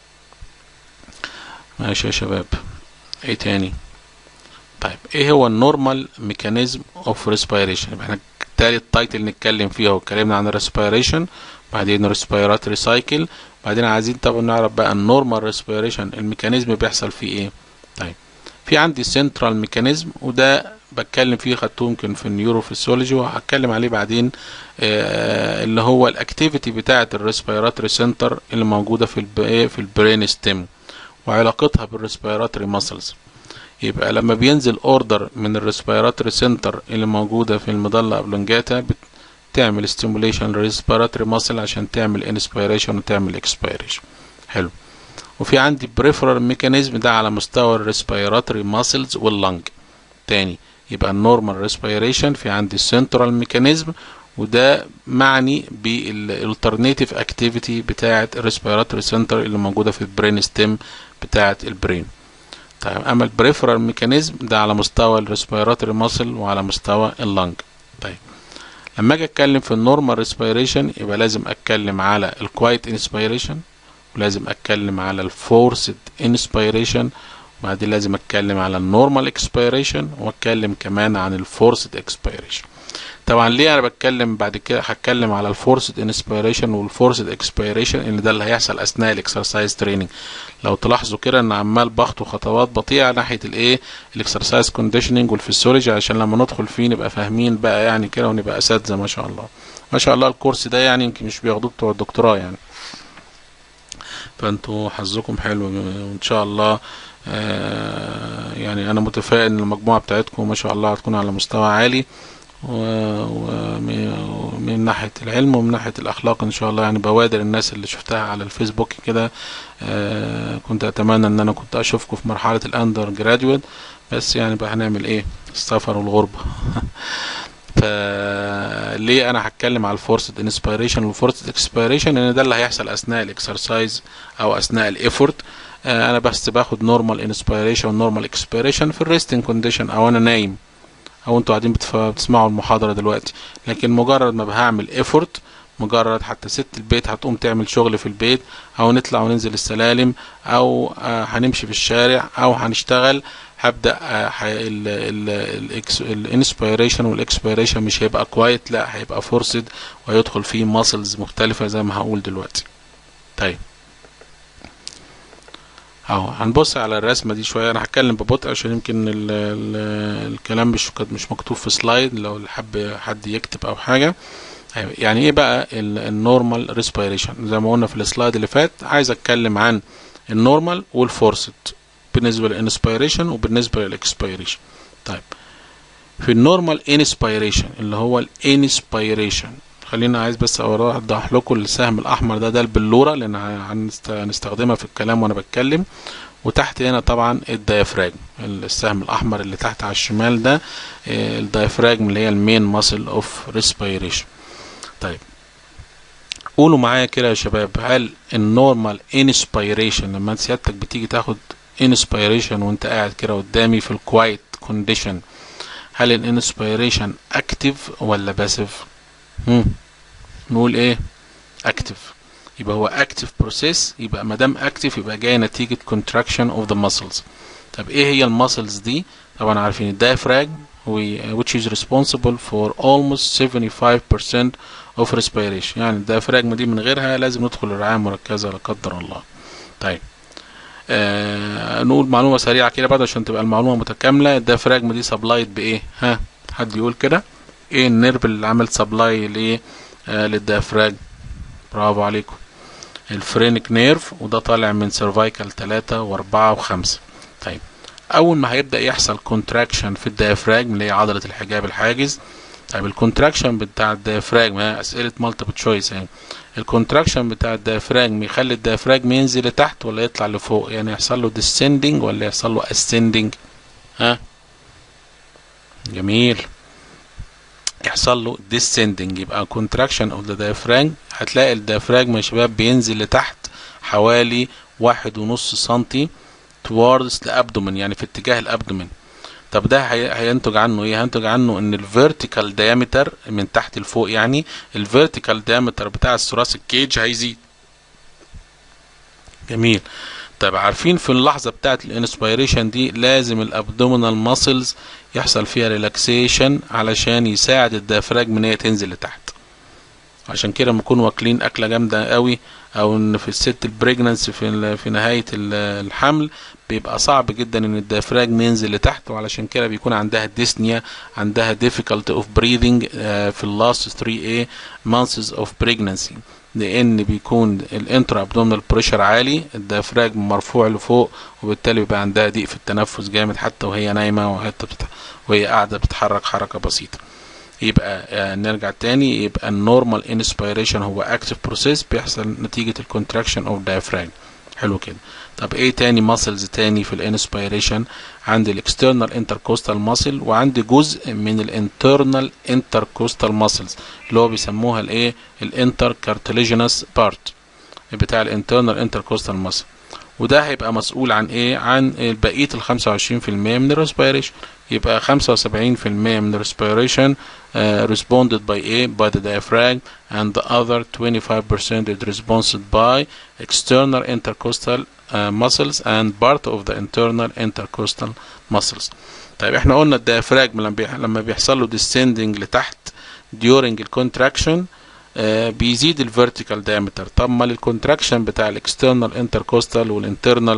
ماشي يا شباب ايه تاني طيب ايه هو النورمال ميكانيزم اوف ريسبيريشن يبقى احنا تالت تايتل نتكلم فيها واتكلمنا عن الريسبيريشن بعدين ريسبيراتوري سايكل بعدين عايزين طبعا نعرف بقى النورمال ريسبيريشن الميكانيزم بيحصل فيه ايه طيب في عندي سنترال ميكانيزم وده بتكلم فيه خدته يمكن في النيوروفيسيولوجي وهتكلم عليه بعدين آه اللي هو الاكتيفيتي بتاعه الريسبيراتوري سنتر اللي موجوده في الب... في البرين ستيم وعلاقتها بالريسبيراتوري ماسلز يبقى لما بينزل اوردر من الريسبيراتوري سنتر اللي موجوده في المضله ابلونجاتا بتعمل ستيموليشن للريسبيراتوري ماسل عشان تعمل انسبيريشن وتعمل اكسبيريشن حلو وفي عندي بريفرال ميكانيزم ده على مستوى الريسبيراتوري ماسلز واللنج تاني يبقى النورمال ريسبيريشن في عندي السنترال ميكانيزم وده معني بالالترناتيف اكتيفيتي بتاعه الريسبيراتوري سنتر اللي موجوده في البرين ستيم بتاعه البرين طيب اما البريفرال ميكانيزم ده على مستوى الريسبيراتوري ماسل وعلى مستوى اللنج طيب لما اجي اتكلم في النورمال ريسبيريشن يبقى لازم اتكلم على الكوايت انسبيريشن ولازم اتكلم على الفورسد انسبيريشن وبعدين لازم اتكلم على النورمال اكسبيريشن واتكلم كمان عن الفورسد اكسبيريشن طبعا ليه انا بتكلم بعد كده هتكلم على الفورسد انسبيريشن والفورسد اكسبيريشن ان ده اللي هيحصل اثناء الاكسرسايز تريننج لو تلاحظوا كده ان عمال بخطو خطوات بطيئه ناحيه الايه الاكسرسايز كونديشننج والفسيولوجي عشان لما ندخل فيه نبقى فاهمين بقى يعني كده ونبقى اساتذه ما شاء الله ما شاء الله الكورس ده يعني يمكن مش بياخدوه بتوع الدكتوراه يعني فانتوا حظكم حلو وان شاء الله آه يعني انا متفائل ان المجموعه بتاعتكم ما شاء الله هتكون على مستوى عالي ومن ناحية العلم ومن ناحية الأخلاق إن شاء الله يعني بوادر الناس اللي شفتها على الفيسبوك كده آه كنت أتمنى إن أنا كنت أشوفكم في مرحلة الأندر جراديويت بس يعني بقى هنعمل إيه السفر والغربة فليه أنا هتكلم على الفورسد انسبيريشن والفورسد اكسبيريشن لأن ده اللي هيحصل أثناء الإكسرسايز أو أثناء الإيفورت آه أنا بس باخد نورمال انسبيريشن ونورمال اكسبيريشن في الريستنج كونديشن أو أنا نايم او انتوا قاعدين بتسمعوا المحاضرة دلوقتي لكن مجرد ما هعمل ايفورت مجرد حتى ست البيت هتقوم تعمل شغل في البيت او نطلع وننزل السلالم او هنمشي في الشارع او هنشتغل هبدا الانسبيريشن والاكسبيريشن مش هيبقى كوايت لا هيبقى فورسد وهيدخل فيه ماسلز مختلفة زي ما هقول دلوقتي طيب اهو هنبص على الرسمه دي شويه انا هتكلم ببطء عشان يمكن ال ال الكلام مش مش مكتوب في سلايد لو حب حد يكتب او حاجه يعني ايه بقى النورمال ريسبيريشن زي ما قلنا في السلايد اللي فات عايز اتكلم عن النورمال والفورسد بالنسبه للانسبيريشن وبالنسبه للاكسبيريشن طيب في النورمال انسبيريشن اللي هو الانسبيريشن خلينا عايز بس اوضح لكم السهم الاحمر ده ده البلوره لان هنستخدمها في الكلام وانا بتكلم وتحت هنا طبعا الديافراجم السهم الاحمر اللي تحت على الشمال ده الديافراجم اللي هي المين ماسل اوف ريسبيريشن طيب قولوا معايا كده يا شباب هل النورمال انسبيريشن لما سيادتك بتيجي تاخد انسبيريشن وانت قاعد كده قدامي في الكوايت كونديشن هل الانسبيريشن اكتف ولا باسيف هم نقول ايه اكتف يبقى هو اكتف بروسيس يبقى ما دام اكتف يبقى جاي نتيجه contraction of the muscles طب ايه هي المسلز دي طبعا عارفين الدايفراجم which is responsible for almost 75% of respiration يعني الدايفراجم دي من غيرها لازم ندخل الرعايه المركزه لا قدر الله طيب آه نقول معلومه سريعه كده بعد عشان تبقى المعلومه متكامله الدايفراجم دي سبلايد بايه ها حد يقول كده ايه النيرف اللي عمل سبلاي لايه آه للدايفراجم برافو عليكم الفرينك نيرف وده طالع من سيرفايكال 3 و4 و5 طيب اول ما هيبدا يحصل كونتراكشن في الديافراجم اللي هي عضله الحجاب الحاجز طيب الكونتراكشن بتاع الديافراجم ها اسئله مالتيبل تشويس يعني الكونتراكشن بتاع الديافراجم يخلي الديافراجم ينزل لتحت ولا يطلع لفوق يعني يحصل له descending ولا يحصل له ascending ها جميل يحصل له descending يبقى contraction of the diaphragm هتلاقي الديافراجم يا شباب بينزل لتحت حوالي واحد ونص سنتي towards الابدومن يعني في اتجاه الابدومن طب ده هينتج عنه ايه هينتج عنه ان الفيرتيكال دايمتر من تحت لفوق يعني الفيرتيكال دايمتر بتاع الثراس الكيج هيزيد جميل طب عارفين في اللحظه بتاعت الانسبيريشن دي لازم الابدومينال ماسلز يحصل فيها ريلاكسيشن علشان يساعد الديافراجم ان هي تنزل لتحت عشان كده لما نكون واكلين اكله جامده قوي او ان في الست البريجننس في في نهايه الحمل بيبقى صعب جدا ان الديافراجم ينزل لتحت وعلشان كده بيكون عندها ديسنيا عندها difficulty of breathing في اللاست 3 a months of pregnancy لان بيكون الانترا ابدومينال بريشر عالي الديافراجم مرفوع لفوق وبالتالي بيبقى عندها ضيق في التنفس جامد حتى وهي نايمه وحتى وهي قاعده بتتحرك حركه بسيطه يبقى آه نرجع تاني يبقى النورمال انسبيريشن هو اكتف بروسيس بيحصل نتيجه الكونتراكشن اوف diaphragm حلو كده طب ايه تاني ماسلز تاني في الانسبيريشن عندي الاكسترنال انتركوستال ماسل وعندي جزء من الانترنال انتركوستال ماسلز اللي هو بيسموها الايه الانتر كارتليجينس بارت بتاع الانترنال انتركوستال ماسل وده هيبقى مسؤول عن ايه عن بقيه ال 25% من الريسبيريشن يبقى 75% من الريسبيريشن uh, responded by A by the diaphragm and the other 25% is responded by external intercostal uh, muscles and part of the internal intercostal muscles طيب احنا قلنا الديافراجم لما بيحصل له descending لتحت during الكونتراكشن آه بيزيد الفيرتيكال دايمتر طب ما الكونتراكشن بتاع الاكسترنال انتركوستال والانترنال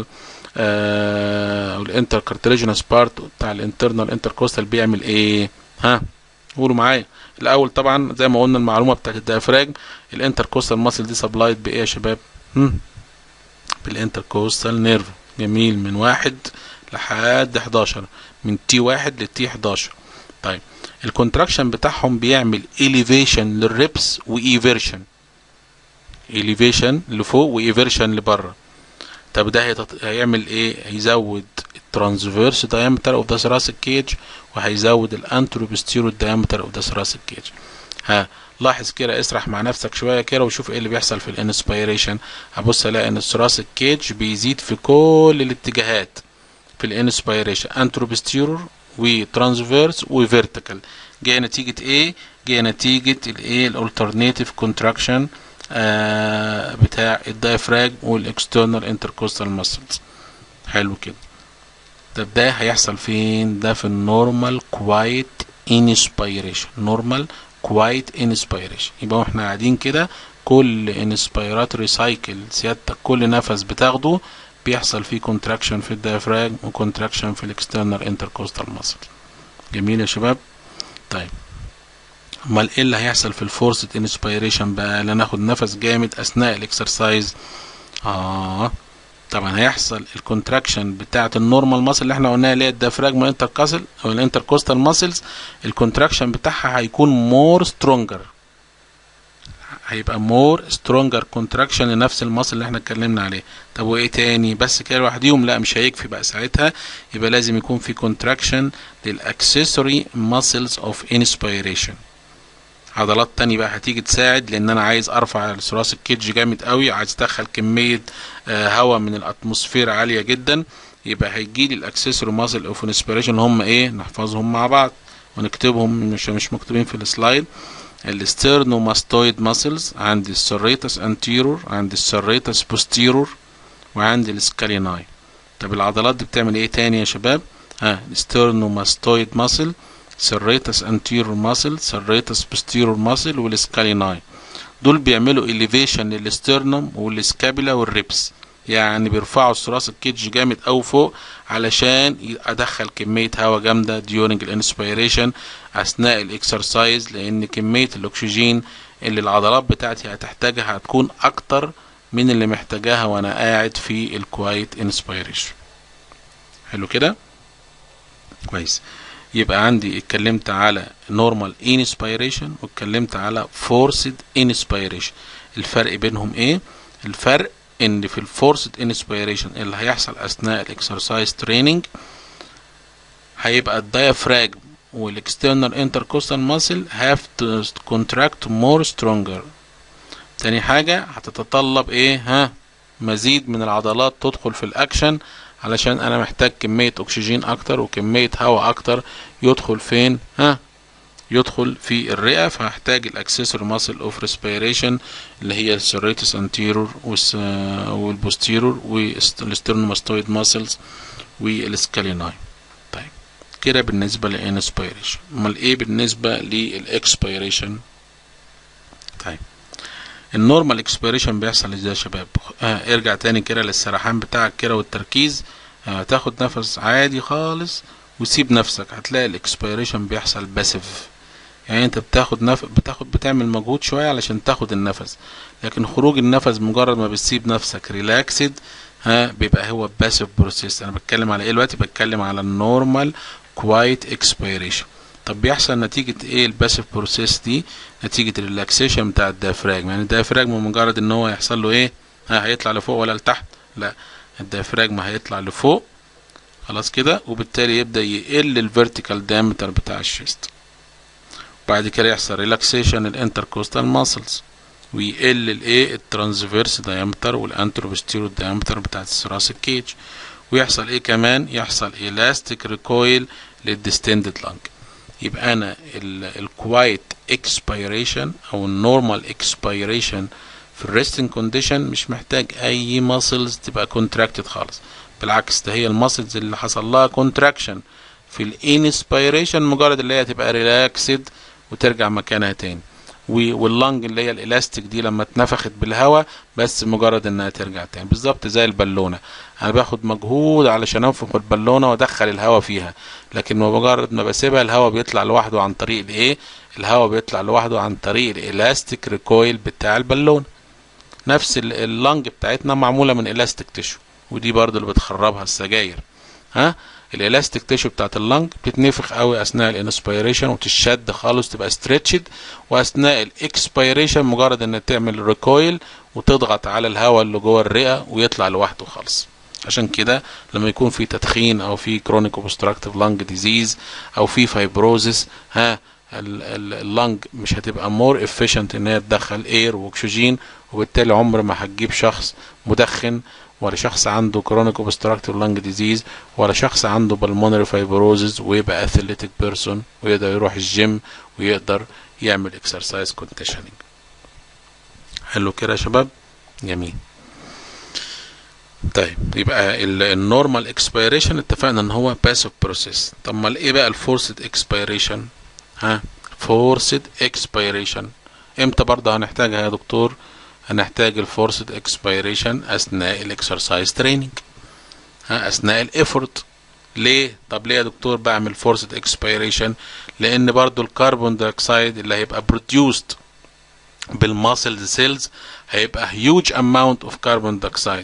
آه والانتر كارتريجينس بارت بتاع الانترنال انتركوستال بيعمل ايه ها قولوا معايا الاول طبعا زي ما قلنا المعلومه بتاعت الديافراجم الانتركوستال ماسل دي سبلايد بايه يا شباب هم بالانتركوستال نيرف جميل من واحد لحد 11 من تي واحد لتي 11 طيب الكونتراكشن بتاعهم بيعمل elevation للريبس وايفيرشن elevation لفوق وايفيرشن لبره طب ده هيتط... هيعمل ايه هيزود الترانسفيرس diameter اوف ذا thoracic كيج وهيزود الانتروبستيرو diameter اوف ذا thoracic كيج ها لاحظ كده اسرح مع نفسك شويه كده وشوف ايه اللي بيحصل في الانسبيريشن هبص الاقي ان الثوراسيك كيج بيزيد في كل الاتجاهات في الانسبيريشن انتروبستيرور وترانسفيرس وفيرتيكال جايه نتيجه ايه جايه نتيجه الايه الالترناتيف كونتراكشن آه بتاع الدايفراج والاكسترنال انتركوستال ماسلز حلو كده طب ده هيحصل فين ده في النورمال كوايت انسبيريشن نورمال كوايت انسبيريشن يبقى احنا قاعدين كده كل انسبيراتوري سايكل سيادتك كل نفس بتاخده بيحصل فيه كونتراكشن في الديافراج وكونتراكشن في الاكسترنال انتركوستال ماسل جميل يا شباب طيب امال ايه اللي هيحصل في الفورسد انسبيريشن بقى لا ناخد نفس جامد اثناء الاكسرسايز اه طبعا هيحصل الكونتراكشن بتاعه النورمال ماسل اللي احنا قلناها اللي هي الديافراجما انتركاسل او الانتركوستال ماسلز الكونتراكشن بتاعها هيكون مور سترونجر هيبقى مور سترونجر كونتراكشن لنفس الماسل اللي احنا اتكلمنا عليه طب وايه تاني بس كده لوحديهم لا مش هيكفي بقى ساعتها يبقى لازم يكون في كونتراكشن للاكسسوري ماسلز اوف انسبيريشن عضلات تانية بقى هتيجي تساعد لان انا عايز ارفع الثراس الكيدج جامد قوي عايز ادخل كميه آه هواء من الاتموسفير عاليه جدا يبقى هيجي لي الاكسسوري ماسل اوف انسبيريشن هم ايه نحفظهم مع بعض ونكتبهم مش مش مكتوبين في السلايد الستيرنوماستويد ماسلز عندي السريتس انتيرور عندي السريتس بوستيرور وعندي السكاليناي طب العضلات دي بتعمل ايه تاني يا شباب ها الستيرنوماستويد ماسل سريتس انتيرور ماسل سريتس بوستيرور ماسل والسكاليناي دول بيعملوا elevation للسترنم والسكابيلا والريبس يعني بيرفعوا الثراس الكيدج جامد او فوق علشان ادخل كميه هواء جامده during الانسبيريشن اثناء الاكسرسايز لان كميه الاكسجين اللي العضلات بتاعتي هتحتاجها هتكون اكتر من اللي محتاجاها وانا قاعد في الكوايت انسبيريشن حلو كده كويس يبقى عندي اتكلمت على نورمال انسبيريشن واتكلمت على فورسد انسبيريشن الفرق بينهم ايه الفرق ان في الفورسد انسبيريشن اللي هيحصل اثناء الاكسرسايز تريننج هيبقى الدايفراجم والاكسترنال انتركوستال ماسل هاف تو كونتراكت مور سترونجر تاني حاجة هتتطلب ايه ها مزيد من العضلات تدخل في الاكشن علشان انا محتاج كمية اكسجين اكتر وكمية هواء اكتر يدخل فين ها يدخل في الرئة فهحتاج الاكسسوري ماسل اوف ريسبيريشن اللي هي السيريتس انتيرور والبوستيرور والسترنوماستويد ماسلز والسكاليناي طيب كده بالنسبة للانسبيريشن امال ايه بالنسبة للاكسبيريشن طيب النورمال اكسبيريشن بيحصل ازاي يا شباب آه ارجع تاني كده للسرحان بتاعك كده والتركيز آه تاخد نفس عادي خالص وسيب نفسك هتلاقي الاكسبيريشن بيحصل باسيف يعني انت بتاخد نف... بتاخد بتعمل مجهود شويه علشان تاخد النفس لكن خروج النفس مجرد ما بتسيب نفسك ريلاكسد ها بيبقى هو باسيف بروسيس انا بتكلم على ايه دلوقتي بتكلم على النورمال كوايت اكسبيريشن طب بيحصل نتيجة ايه الباسيف بروسيس دي نتيجة الريلاكسيشن بتاع الديافراجم يعني الديافراجم مجرد ان هو يحصل له ايه ها هيطلع لفوق ولا لتحت لا الديافراجم هيطلع لفوق خلاص كده وبالتالي يبدأ يقل الفيرتيكال دايمتر بتاع الشيست بعد كده يحصل ريلاكسيشن الانتركوستال ماسلز ويقل الايه الترانسفيرس دايمتر والانتروبستيرو دايمتر بتاعت الثراس الكيج ويحصل ايه كمان يحصل الاستيك ريكويل للديستندد لانج يبقى انا الكوايت اكسبيريشن او النورمال اكسبيريشن في الريستنج كونديشن مش محتاج اي ماسلز تبقى كونتراكتد خالص بالعكس ده هي الماسلز اللي حصل لها كونتراكشن في الانسبيريشن مجرد اللي هي تبقى ريلاكسد وترجع مكانها تاني واللنج اللي هي الالاستيك دي لما اتنفخت بالهواء بس مجرد انها ترجع تاني بالظبط زي البالونه انا باخد مجهود علشان انفخ البالونه وادخل الهواء فيها لكن مجرد ما بسيبها الهواء بيطلع لوحده عن طريق الايه الهواء بيطلع لوحده عن طريق الالاستيك ريكويل بتاع البالونه نفس اللنج بتاعتنا معموله من الاستيك تيشو ودي برضو اللي بتخربها السجاير ها الالاستيك تيشو بتاعت اللنج بتتنفخ قوي اثناء الانسبيريشن وتشد خالص تبقى ستريتشد واثناء الاكسبيريشن مجرد ان تعمل ريكويل وتضغط على الهواء اللي جوه الرئه ويطلع لوحده خالص عشان كده لما يكون في تدخين او في كرونيك اوبستراكتيف لانج ديزيز او في فايبروزس ها اللنج مش هتبقى مور افيشنت ان هي تدخل اير واكسجين وبالتالي عمر ما هتجيب شخص مدخن ولا شخص عنده كرونيك اوبستراكتيف لانج ديزيز ولا شخص عنده بالمونري فايبروزز ويبقى اثليتيك بيرسون ويقدر يروح الجيم ويقدر يعمل اكسرسايز كونديشننج حلو كده يا شباب جميل طيب يبقى النورمال اكسبيريشن اتفقنا ان هو باسيف بروسيس طب امال ايه بقى الفورسد اكسبيريشن ها فورسد اكسبيريشن امتى برضه هنحتاجها يا دكتور هنحتاج الفورسد اكسبيريشن اثناء الاكسرسايز تريننج ها اثناء الافورت ليه طب ليه يا دكتور بعمل فورسد اكسبيريشن لان برضو الكربون دايوكسيد اللي هيبقى produced بالماسل سيلز هيبقى huge amount of carbon dioxide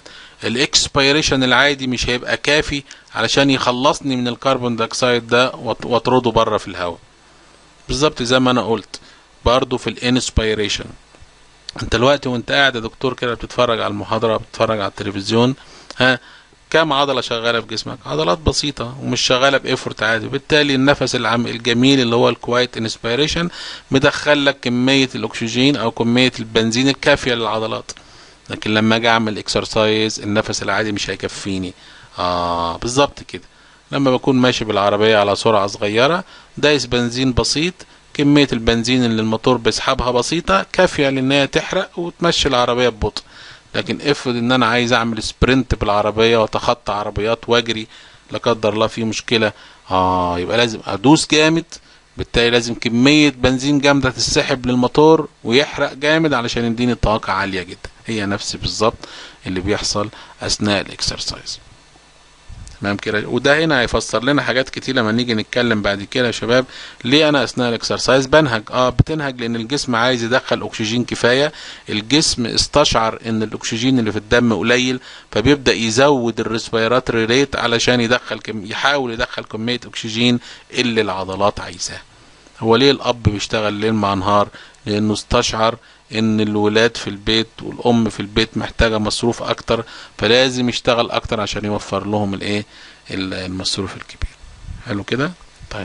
الاكسبيريشن العادي مش هيبقى كافي علشان يخلصني من الكربون دايوكسيد ده وأط- واطرده بره في الهواء بالظبط زي ما انا قلت برضه في الانسبيريشن انت دلوقتي وانت قاعد يا دكتور كده بتتفرج على المحاضره بتتفرج على التلفزيون ها كام عضله شغاله في جسمك عضلات بسيطه ومش شغاله بافورت عادي بالتالي النفس العم الجميل اللي هو الكوايت انسبيريشن مدخل لك كميه الاكسجين او كميه البنزين الكافيه للعضلات لكن لما اجي اعمل اكسرسايز النفس العادي مش هيكفيني اه بالظبط كده لما بكون ماشي بالعربيه على سرعه صغيره دايس بنزين بسيط كميه البنزين اللي الموتور بيسحبها بسيطه كافيه لان تحرق وتمشي العربيه ببطء لكن افرض ان انا عايز اعمل سبرنت بالعربيه واتخطى عربيات واجري لا قدر الله في مشكله اه يبقى لازم ادوس جامد بالتالي لازم كميه بنزين جامده تسحب للموتور ويحرق جامد علشان يديني طاقه عاليه جدا هي نفس بالظبط اللي بيحصل اثناء الاكسرسايز تمام كده وده هنا هيفسر لنا حاجات كتير لما نيجي نتكلم بعد كده يا شباب ليه انا اثناء الاكسرسايز بنهج اه بتنهج لان الجسم عايز يدخل اكسجين كفايه الجسم استشعر ان الاكسجين اللي في الدم قليل فبيبدا يزود الريسبيراتوري ريت علشان يدخل كم يحاول يدخل كميه اكسجين اللي العضلات عايزاها هو ليه الاب بيشتغل ليل مع نهار لانه استشعر ان الولاد في البيت والام في البيت محتاجه مصروف اكتر فلازم يشتغل اكتر عشان يوفر لهم الايه ال- المصروف الكبير حلو كده طيب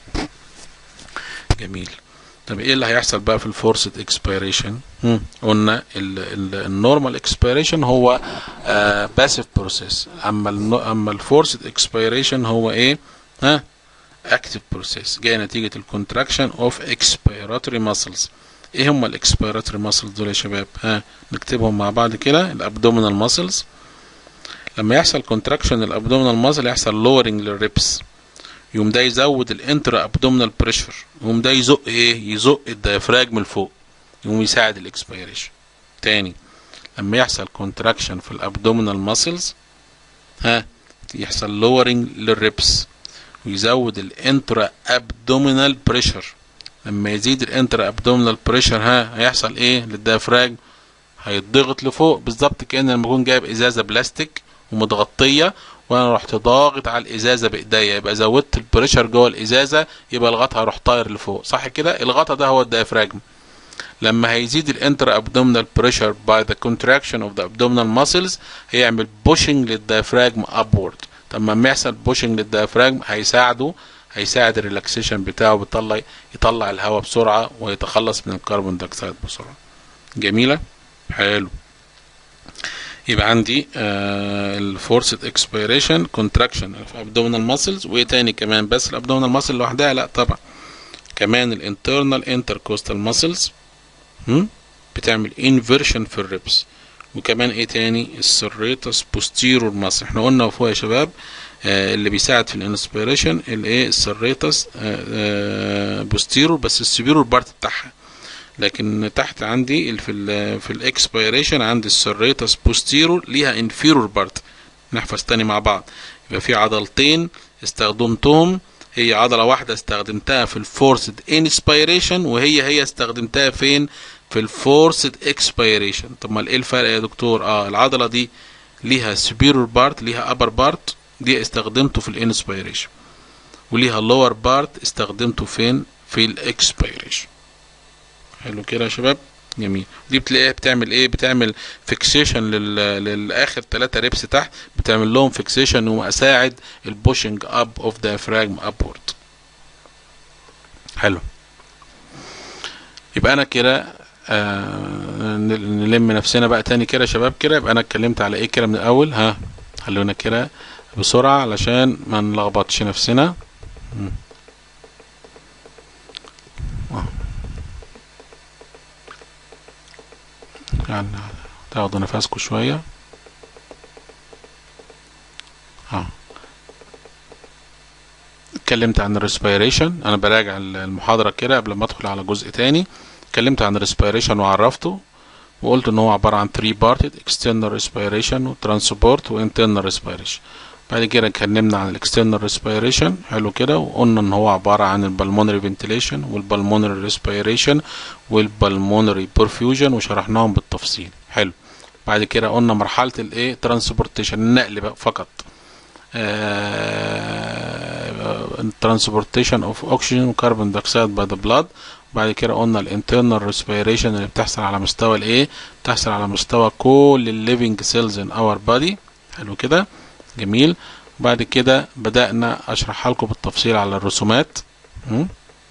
جميل طب ايه اللي هيحصل بقى في الفورسد اكسبيريشن قلنا النورمال اكسبيريشن هو باسيف بروسيس اما ال اما الفورسد اكسبيريشن هو ايه ها اكتيف بروسيس جاي نتيجه الكونتراكشن اوف اكسبيراتوري ماسلز ايه هم الاكسبيراتوري ماسلز دول يا شباب ها نكتبهم مع بعض كده الابدومينال ماسلز لما يحصل كونتراكشن الابدومينال ماسل يحصل لورنج للريبس يقوم ده يزود الانترا ابدومينال بريشر يقوم ده يزق ايه يزق الديافراجم لفوق يقوم يساعد الاكسبيريشن تاني لما يحصل كونتراكشن في الابدومينال ماسلز ها يحصل لورنج للريبس ويزود الانترا ابدومينال بريشر لما يزيد الانترا ابدومينال بريشر ها هيحصل ايه للديافراجم هيتضغط لفوق بالظبط كأن لما اكون جايب ازازه بلاستيك ومتغطيه وانا رحت ضاغط على الازازه بايديا يبقى زودت البريشر جوه الازازه يبقى الغطا هيروح طاير لفوق صح كده الغطا ده هو الديافراجم لما هيزيد الانتر ابدومينال بريشر باي ذا contraction اوف ذا abdominal muscles هيعمل بوشنج للديافراجم ابورد طب لما يحصل بوشنج للديافراجم هيساعده هيساعد الريلاكسيشن بتاعه بيطلع يطلع الهواء بسرعه ويتخلص من الكربون دايوكسيد بسرعه جميله حلو يبقى عندي الفورسد اكسبيريشن كونتراكشن في ابدومينال ماسلز وايه تاني كمان بس الابدومينال ماسل لوحدها لا طبعا كمان الانترنال انتركوستال ماسلز بتعمل انفيرشن في الريبس وكمان ايه تاني السريتس بوستيرور ماسل احنا قلنا فوق يا شباب آه اللي بيساعد في الانسبيريشن الايه السريتس بوستيرور بس السبيرور بارت بتاعها لكن تحت عندي في ال في الاكسبيريشن عندي السريتس بوستيرور ليها انفيرور بارت نحفظ تاني مع بعض يبقى في عضلتين استخدمتهم هي عضلة واحدة استخدمتها في الفورسد انسبيريشن وهي هي استخدمتها فين في الفورسد اكسبيريشن طب ما ايه الفرق يا دكتور اه العضلة دي ليها سبيرور بارت ليها ابر بارت دي استخدمته في الانسبيريشن وليها لور بارت استخدمته فين في الاكسبيريشن حلو كده يا شباب جميل دي بتلاقيها بتعمل ايه بتعمل فيكسيشن لل... للاخر ثلاثة ريبس تحت بتعمل لهم فيكسيشن واساعد البوشنج اب اوف diaphragm ابورد حلو يبقى انا كده آه نلم نفسنا بقى تاني كده يا شباب كده يبقى انا اتكلمت على ايه كده من الاول ها خلونا كده بسرعة علشان ما نلخبطش نفسنا م. يعني تاخدوا نفسكم شوية اه اتكلمت عن الريسبيريشن انا براجع المحاضرة كده قبل ما ادخل على جزء تاني اتكلمت عن الريسبيريشن وعرفته وقلت ان هو عبارة عن 3 بارتد external respiration وترانسبورت وانترنال respiration بعد كده اتكلمنا عن الاكسترنال ريسبيريشن حلو كده وقلنا ان هو عباره عن البلمونري فنتيليشن والبلمونري ريسبيريشن والبلمونري برفيوجن وشرحناهم بالتفصيل حلو بعد كده قلنا مرحله الايه ترانسبورتيشن النقل بقى فقط ترانسبورتيشن اوف اوكسجين وكربون دايوكسيد باي ذا بلاد بعد كده قلنا الانترنال ريسبيريشن اللي بتحصل على مستوى الايه بتحصل على مستوى كل الليفنج سيلز ان اور بادي حلو كده جميل بعد كده بدأنا اشرحها لكم بالتفصيل على الرسومات م?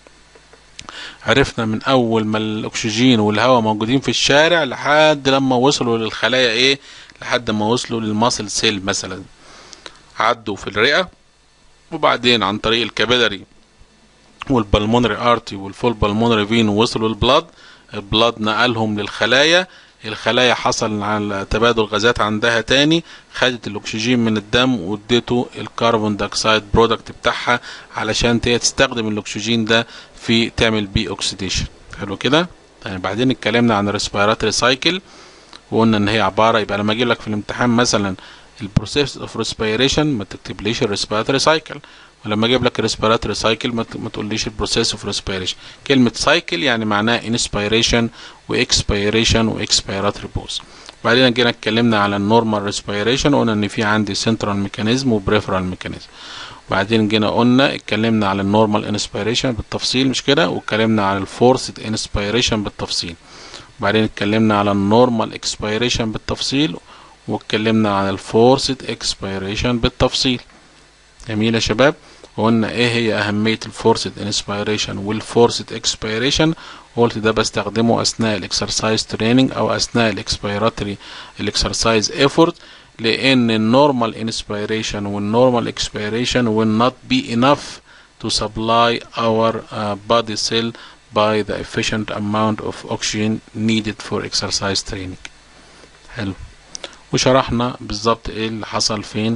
عرفنا من اول ما الاكسجين والهواء موجودين في الشارع لحد لما وصلوا للخلايا ايه لحد ما وصلوا للماسل سيل مثلا عدوا في الرئة وبعدين عن طريق الكابيلاري والبلمونري ارتي والفول بالمونري فين وصلوا البلاد البلاد نقلهم للخلايا الخلايا حصل على تبادل غازات عندها تاني خدت الاكسجين من الدم واديته الكربون دايوكسيد برودكت بتاعها علشان هي تستخدم الاكسجين ده في تعمل بي اوكسيديشن حلو كده يعني بعدين اتكلمنا عن الريسبيراتوري سايكل وقلنا ان هي عباره يبقى لما اجيب لك في الامتحان مثلا البروسيس اوف ريسبيريشن ما تكتبليش الريسبيراتوري سايكل ولما اجيب لك الريسبيراتوري سايكل ما تقوليش البروسيس اوف ريسبيريشن كلمه سايكل يعني معناها انسبيريشن واكسبيريشن واكسبيراتوري بوز بعدين جينا اتكلمنا على النورمال ريسبيريشن قلنا ان في عندي سنترال ميكانيزم وبريفرال ميكانيزم وبعدين جينا قلنا اتكلمنا على النورمال انسبيريشن بالتفصيل مش كده واتكلمنا على الفورسد انسبيريشن بالتفصيل وبعدين اتكلمنا على النورمال اكسبيريشن بالتفصيل واتكلمنا عن الفورسد اكسبيريشن بالتفصيل جميل يا شباب وقلنا ايه هي اهمية الفورسد انسبيريشن والفورسد اكسبيريشن قلت ده بستخدمه اثناء الاكسرسايز تريننج او اثناء الاكسبيراتوري الاكسرسايز ايفورت لان النورمال انسبيريشن والنورمال اكسبيريشن will not be enough to supply our uh, body cell by the efficient amount of oxygen needed for exercise training حلو وشرحنا بالظبط ايه اللي حصل فين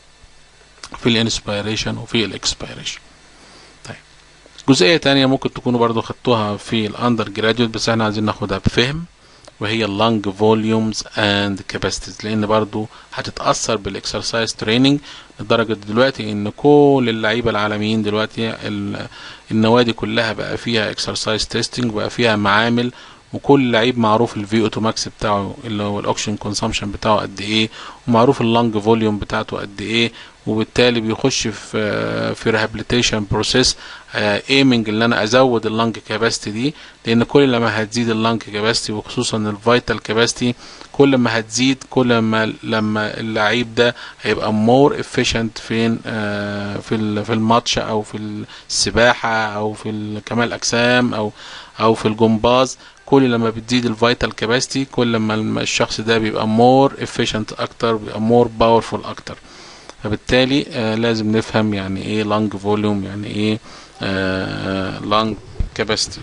في الانسبيريشن وفي الاكسبيريشن طيب جزئيه تانية ممكن تكونوا برضو خدتوها في الاندر جراديوت بس احنا عايزين ناخدها بفهم وهي اللانج فوليومز اند كاباسيتيز لان برضو هتتاثر بالاكسرسايز تريننج لدرجه دلوقتي ان كل اللعيبه العالميين دلوقتي النوادي كلها بقى فيها اكسرسايز تيستنج بقى فيها معامل وكل لعيب معروف الفي اوتو ماكس بتاعه اللي هو الاوكسجين كونسامشن بتاعه قد ايه ومعروف اللنج فوليوم بتاعته قد ايه وبالتالي بيخش في في ريهابيليتيشن بروسيس ايمنج ان انا ازود اللنج كاباسيتي دي لان كل لما هتزيد اللنج كاباسيتي وخصوصا الفيتال كاباسيتي كل ما هتزيد كل ما لما اللعيب ده هيبقى مور افيشنت فين آه في في الماتش او في السباحه او في كمال الاجسام او او في الجمباز كل لما بتزيد الفيتال كاباسيتي كل ما الشخص ده بيبقى مور افيشنت اكتر بيبقى مور باورفول اكتر فبالتالي آه لازم نفهم يعني ايه لانج فوليوم يعني ايه آه لانج كاباسيتي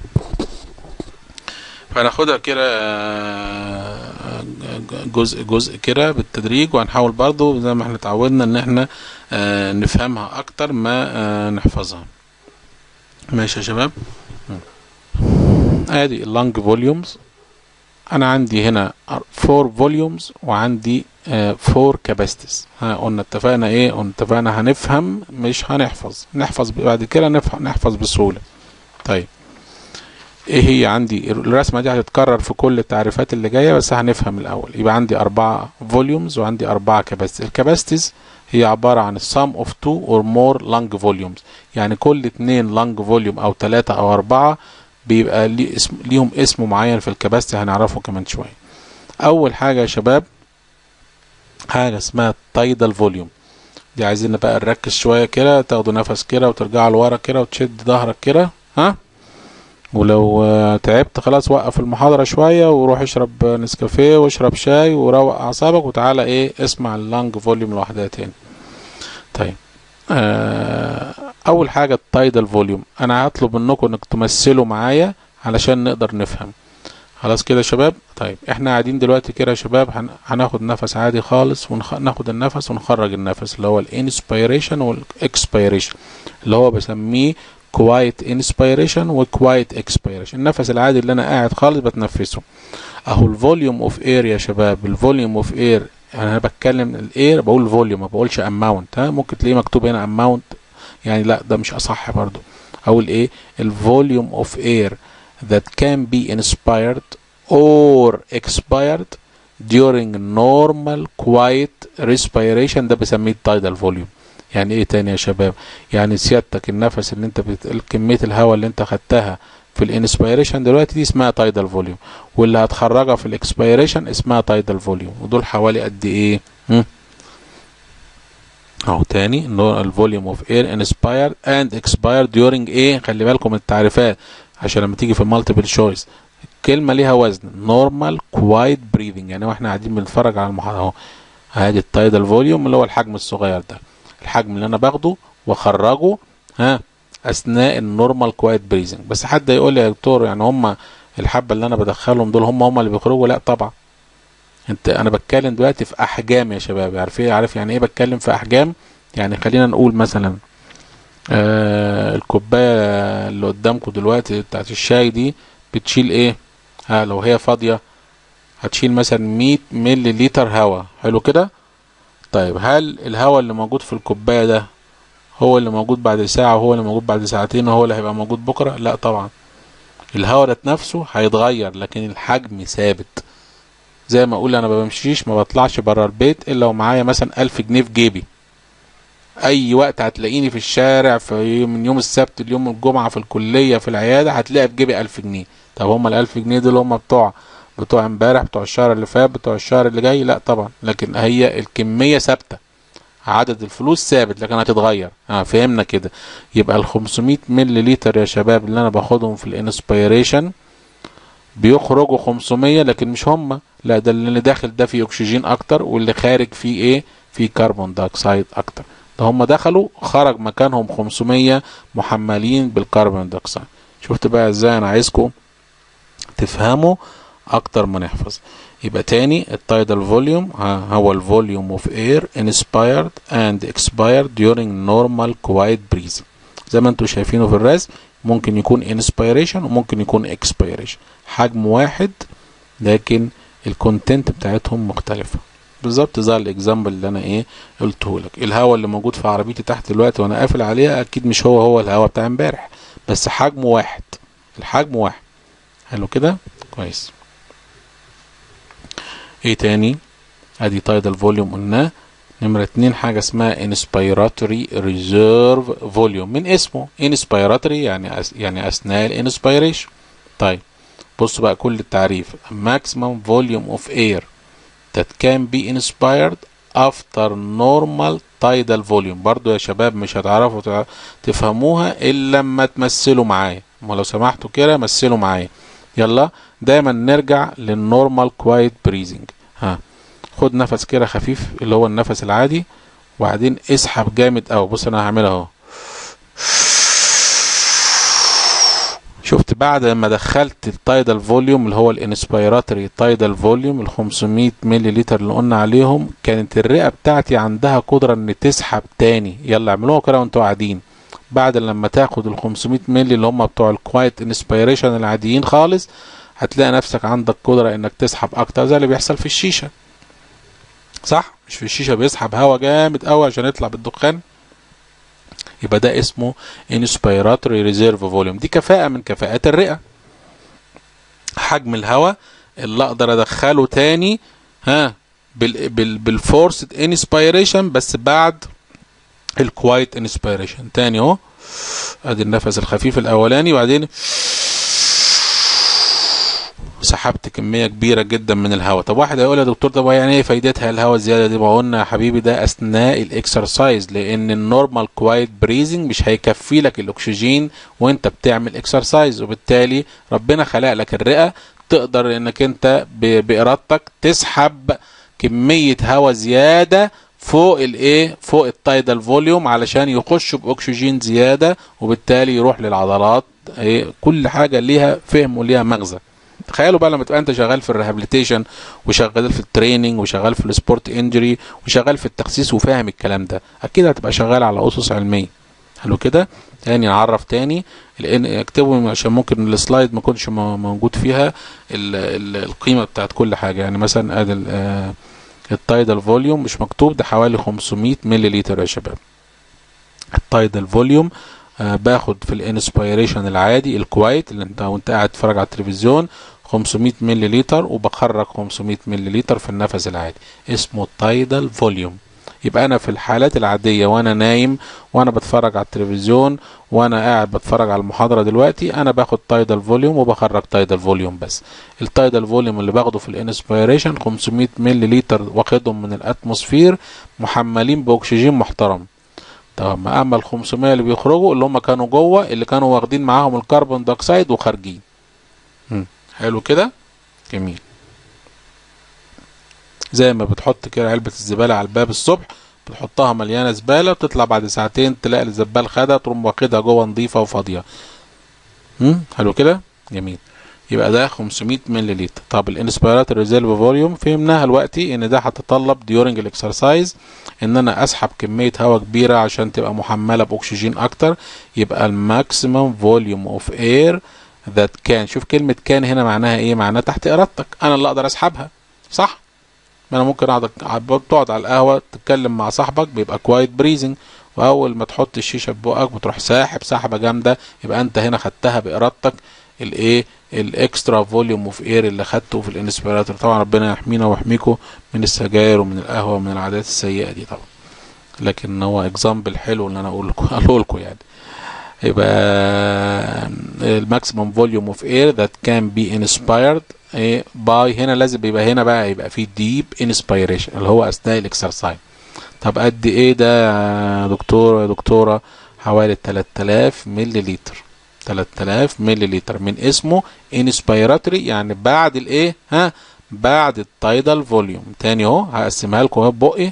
فهناخدها كده آه جزء جزء كده بالتدريج وهنحاول برضو زي ما احنا اتعودنا ان احنا آه نفهمها اكتر ما آه نحفظها ماشي يا شباب ادي اللانج فوليومز انا عندي هنا 4 فوليومز وعندي 4 كاباسيتيز قلنا اتفقنا ايه قلنا اتفقنا هنفهم مش هنحفظ نحفظ بعد كده نحفظ بسهوله طيب ايه هي عندي الرسمه دي هتتكرر في كل التعريفات اللي جايه بس هنفهم الاول يبقى عندي أربعة فوليومز وعندي أربعة كاباسيتيز الكاباسيتيز هي عبارة عن السم اوف 2 اور مور لانج فوليومز يعني كل اتنين لانج فوليوم او ثلاثة او أربعة بيبقى لي اسم ليهم اسم معين في الكباستي هنعرفه كمان شويه اول حاجه يا شباب حاجه اسمها تايدال فوليوم دي عايزين بقى نركز شويه كده تاخدوا نفس كده وترجعوا لورا كده وتشد ظهرك كده ها ولو تعبت خلاص وقف المحاضرة شوية وروح اشرب نسكافيه واشرب شاي وروق أعصابك وتعالى ايه اسمع اللانج فوليوم لوحدها تاني طيب آه اول حاجه التايدال فوليوم انا هطلب منكم انك تمثلوا معايا علشان نقدر نفهم خلاص كده يا شباب طيب احنا قاعدين دلوقتي كده يا شباب هناخد نفس عادي خالص وناخد النفس ونخرج النفس اللي هو الانسبيريشن والاكسبيريشن اللي هو بسميه كوايت انسبيريشن وكوايت اكسبيريشن النفس العادي اللي انا قاعد خالص بتنفسه اهو الفوليوم اوف اير يا شباب الفوليوم اوف اير يعني انا بتكلم الاير بقول فوليوم ما بقولش اماونت ها ممكن تلاقيه مكتوب هنا اماونت يعني لا ده مش اصح برضو اقول ايه الفوليوم اوف اير that can be inspired or expired during normal quiet respiration ده بسميه التايدال فوليوم يعني ايه تاني يا شباب يعني سيادتك النفس اللي انت بت... كميه الهواء اللي انت خدتها في الانسبيريشن دلوقتي دي اسمها تايدال فوليوم واللي هتخرجها في الاكسبيريشن اسمها تايدال فوليوم ودول حوالي قد ايه هم؟ اهو تاني الفوليوم اوف اير انسبايرد اند اكسبايرد ديورنج ايه خلي بالكم من التعريفات عشان لما تيجي في المالتيبل تشويس كلمه ليها وزن نورمال كوايت بريذنج يعني واحنا قاعدين بنتفرج على المحاضره اهو ادي التايدال فوليوم اللي هو الحجم الصغير ده الحجم اللي انا باخده واخرجه ها اثناء النورمال كوايت بريزنج بس حد يقول لي يا دكتور يعني هم الحبه اللي انا بدخلهم دول هم هم اللي بيخرجوا لا طبعا انت انا بتكلم دلوقتي في احجام يا شباب عارف ايه عارف يعني ايه بتكلم في احجام يعني خلينا نقول مثلا آه الكوبايه اللي قدامكم دلوقتي بتاعت الشاي دي بتشيل ايه ها لو هي فاضيه هتشيل مثلا 100 ملي لتر هواء حلو كده طيب هل الهواء اللي موجود في الكوبايه ده هو اللي موجود بعد ساعة وهو اللي موجود بعد ساعتين وهو اللي هيبقى موجود بكرة لا طبعا الهواء ذات نفسه هيتغير لكن الحجم ثابت زي ما اقول انا ما بمشيش ما بطلعش بره البيت الا ومعايا مثلا ألف جنيه في جيبي اي وقت هتلاقيني في الشارع في من يوم السبت ليوم الجمعة في الكلية في العيادة هتلاقي في جيبي ألف جنيه طب هما الألف جنيه دول هما بتوع بتوع امبارح بتوع الشهر اللي فات بتوع الشهر اللي جاي لا طبعا لكن هي الكمية ثابتة عدد الفلوس ثابت لكن هتتغير اه فهمنا كده يبقى ال 500 ملي لتر يا شباب اللي انا باخدهم في الانسبيريشن بيخرجوا 500 لكن مش هم لا ده اللي داخل ده فيه اكسجين اكتر واللي خارج فيه ايه فيه كربون دايوكسيد اكتر ده هم دخلوا خرج مكانهم 500 محملين بالكربون دايوكسيد شفت بقى ازاي انا عايزكم تفهموا اكتر ما نحفظ يبقى تاني التايدال فوليوم هو الفوليوم اوف اير انسبايرد اند expired during normal quiet breathing زي ما انتم شايفينه في الرسم ممكن يكون انسبيريشن وممكن يكون اكسبيريشن حجم واحد لكن الكونتنت بتاعتهم مختلفة بالظبط زي الاكزامبل اللي انا ايه قلته لك الهواء اللي موجود في عربيتي تحت دلوقتي وانا قافل عليها اكيد مش هو هو الهواء بتاع امبارح بس حجمه واحد الحجم واحد حلو كده كويس ايه تاني ادي تايدال فوليوم قلناه نمرة اتنين حاجة اسمها inspiratory reserve volume من اسمه inspiratory يعني أس يعني أثناء الانسبيريشن طيب بصوا بقى كل التعريف maximum volume of air that can be inspired after normal tidal volume برضو يا شباب مش هتعرفوا تفهموها إلا لما تمثلوا معايا ما لو سمحتوا كده مثلوا معايا يلا دايما نرجع للنورمال كوايت بريزنج ها خد نفس كده خفيف اللي هو النفس العادي وبعدين اسحب جامد قوي بص انا هعملها اهو شفت بعد ما دخلت التايدال فوليوم اللي هو الانسبيراتوري تايدال فوليوم ال 500 ملي لتر اللي قلنا عليهم كانت الرئه بتاعتي عندها قدره ان تسحب تاني يلا اعملوها كده وانتوا قاعدين بعد لما تاخد ال 500 ملي اللي هم بتوع الكوايت انسبيريشن العاديين خالص هتلاقي نفسك عندك قدره انك تسحب اكتر زي اللي بيحصل في الشيشه صح مش في الشيشه بيسحب هواء جامد قوي عشان يطلع بالدخان يبقى ده اسمه inspiratory reserve volume دي كفاءة من كفاءات الرئة حجم الهواء اللي اقدر ادخله تاني ها بال بال بالفورس انسبيريشن بس بعد الكوايت انسبيريشن تاني اهو ادي النفس الخفيف الاولاني وبعدين سحبت كميه كبيره جدا من الهواء طب واحد هيقول يا دكتور طب يعني ايه فايدتها الهواء الزياده دي ما قلنا يا حبيبي ده اثناء الاكسرسايز لان النورمال كوايت بريزنج مش هيكفي لك الاكسجين وانت بتعمل اكسرسايز وبالتالي ربنا خلق لك الرئه تقدر انك انت بارادتك تسحب كميه هواء زياده فوق الايه فوق التايدال فوليوم علشان يخش باكسجين زياده وبالتالي يروح للعضلات ايه كل حاجه ليها فهم وليها مغزى تخيلوا بقى لما تبقى انت شغال في الريهابيليتيشن وشغال في التريننج وشغال في السبورت انجري وشغال في التخسيس وفاهم الكلام ده اكيد هتبقى شغال على اسس علميه حلو كده تاني نعرف تاني لان اكتبوا عشان ممكن السلايد ما يكونش موجود فيها ال ال القيمه بتاعت كل حاجه يعني مثلا ادي التايدال فوليوم مش مكتوب ده حوالي 500 ملي لتر يا شباب التايدال فوليوم آه باخد في الانسبيريشن العادي الكوايت اللي انت وانت قاعد تتفرج على التلفزيون 500 ملي لتر وبخرج 500 ملي لتر في النفس العادي اسمه تايدال فوليوم يبقى انا في الحالات العاديه وانا نايم وانا بتفرج على التلفزيون وانا قاعد بتفرج على المحاضره دلوقتي انا باخد تايدال فوليوم وبخرج تايدال فوليوم بس التايدال فوليوم اللي باخده في الانسبيريشن 500 ملي لتر واخدهم من الاتموسفير محملين باكسجين محترم طب اما ال 500 اللي بيخرجوا اللي هم كانوا جوه اللي كانوا واخدين معاهم الكربون دايوكسيد وخارجين حلو كده جميل زي ما بتحط كده علبة الزبالة على الباب الصبح بتحطها مليانة زبالة بتطلع بعد ساعتين تلاقي الزبال خدها تقوم واخدها جوه نظيفة وفاضية حلو كده جميل يبقى ده 500 مللي لتر طب الانسبيراتور ريزيرف فوليوم فهمناها دلوقتي ان ده هتتطلب ديورنج الاكسرسايز ان انا اسحب كميه هواء كبيره عشان تبقى محمله باكسجين اكتر يبقى الماكسيمم فوليوم اوف اير ذات كان شوف كلمه كان هنا معناها ايه معناها تحت ارادتك انا اللي اقدر اسحبها صح ما انا ممكن اقعد تقعد على القهوه تتكلم مع صاحبك بيبقى كوايت بريزنج واول ما تحط الشيشه في بقك بتروح ساحب سحبه جامده يبقى انت هنا خدتها بارادتك الايه الاكسترا فوليوم اوف اير اللي خدته في الانسبيراتور طبعا ربنا يحمينا ويحميكم من السجاير ومن القهوه ومن العادات السيئه دي طبعا لكن هو اكزامبل حلو ان انا اقول لكم اقول لكم يعني يبقى الماكسيمم فوليوم اوف اير ذات كان بي انسبايرد باي هنا لازم يبقى هنا بقى يبقى في ديب انسبيريشن اللي هو اثناء الاكسرسايز طب قد ايه ده يا دكتور يا دكتوره حوالي 3000 ملي لتر 3000 ملي لتر من اسمه انسبيراتوري يعني بعد الايه ها بعد التايدال فوليوم تاني اهو هقسمها لكم اهو ببقي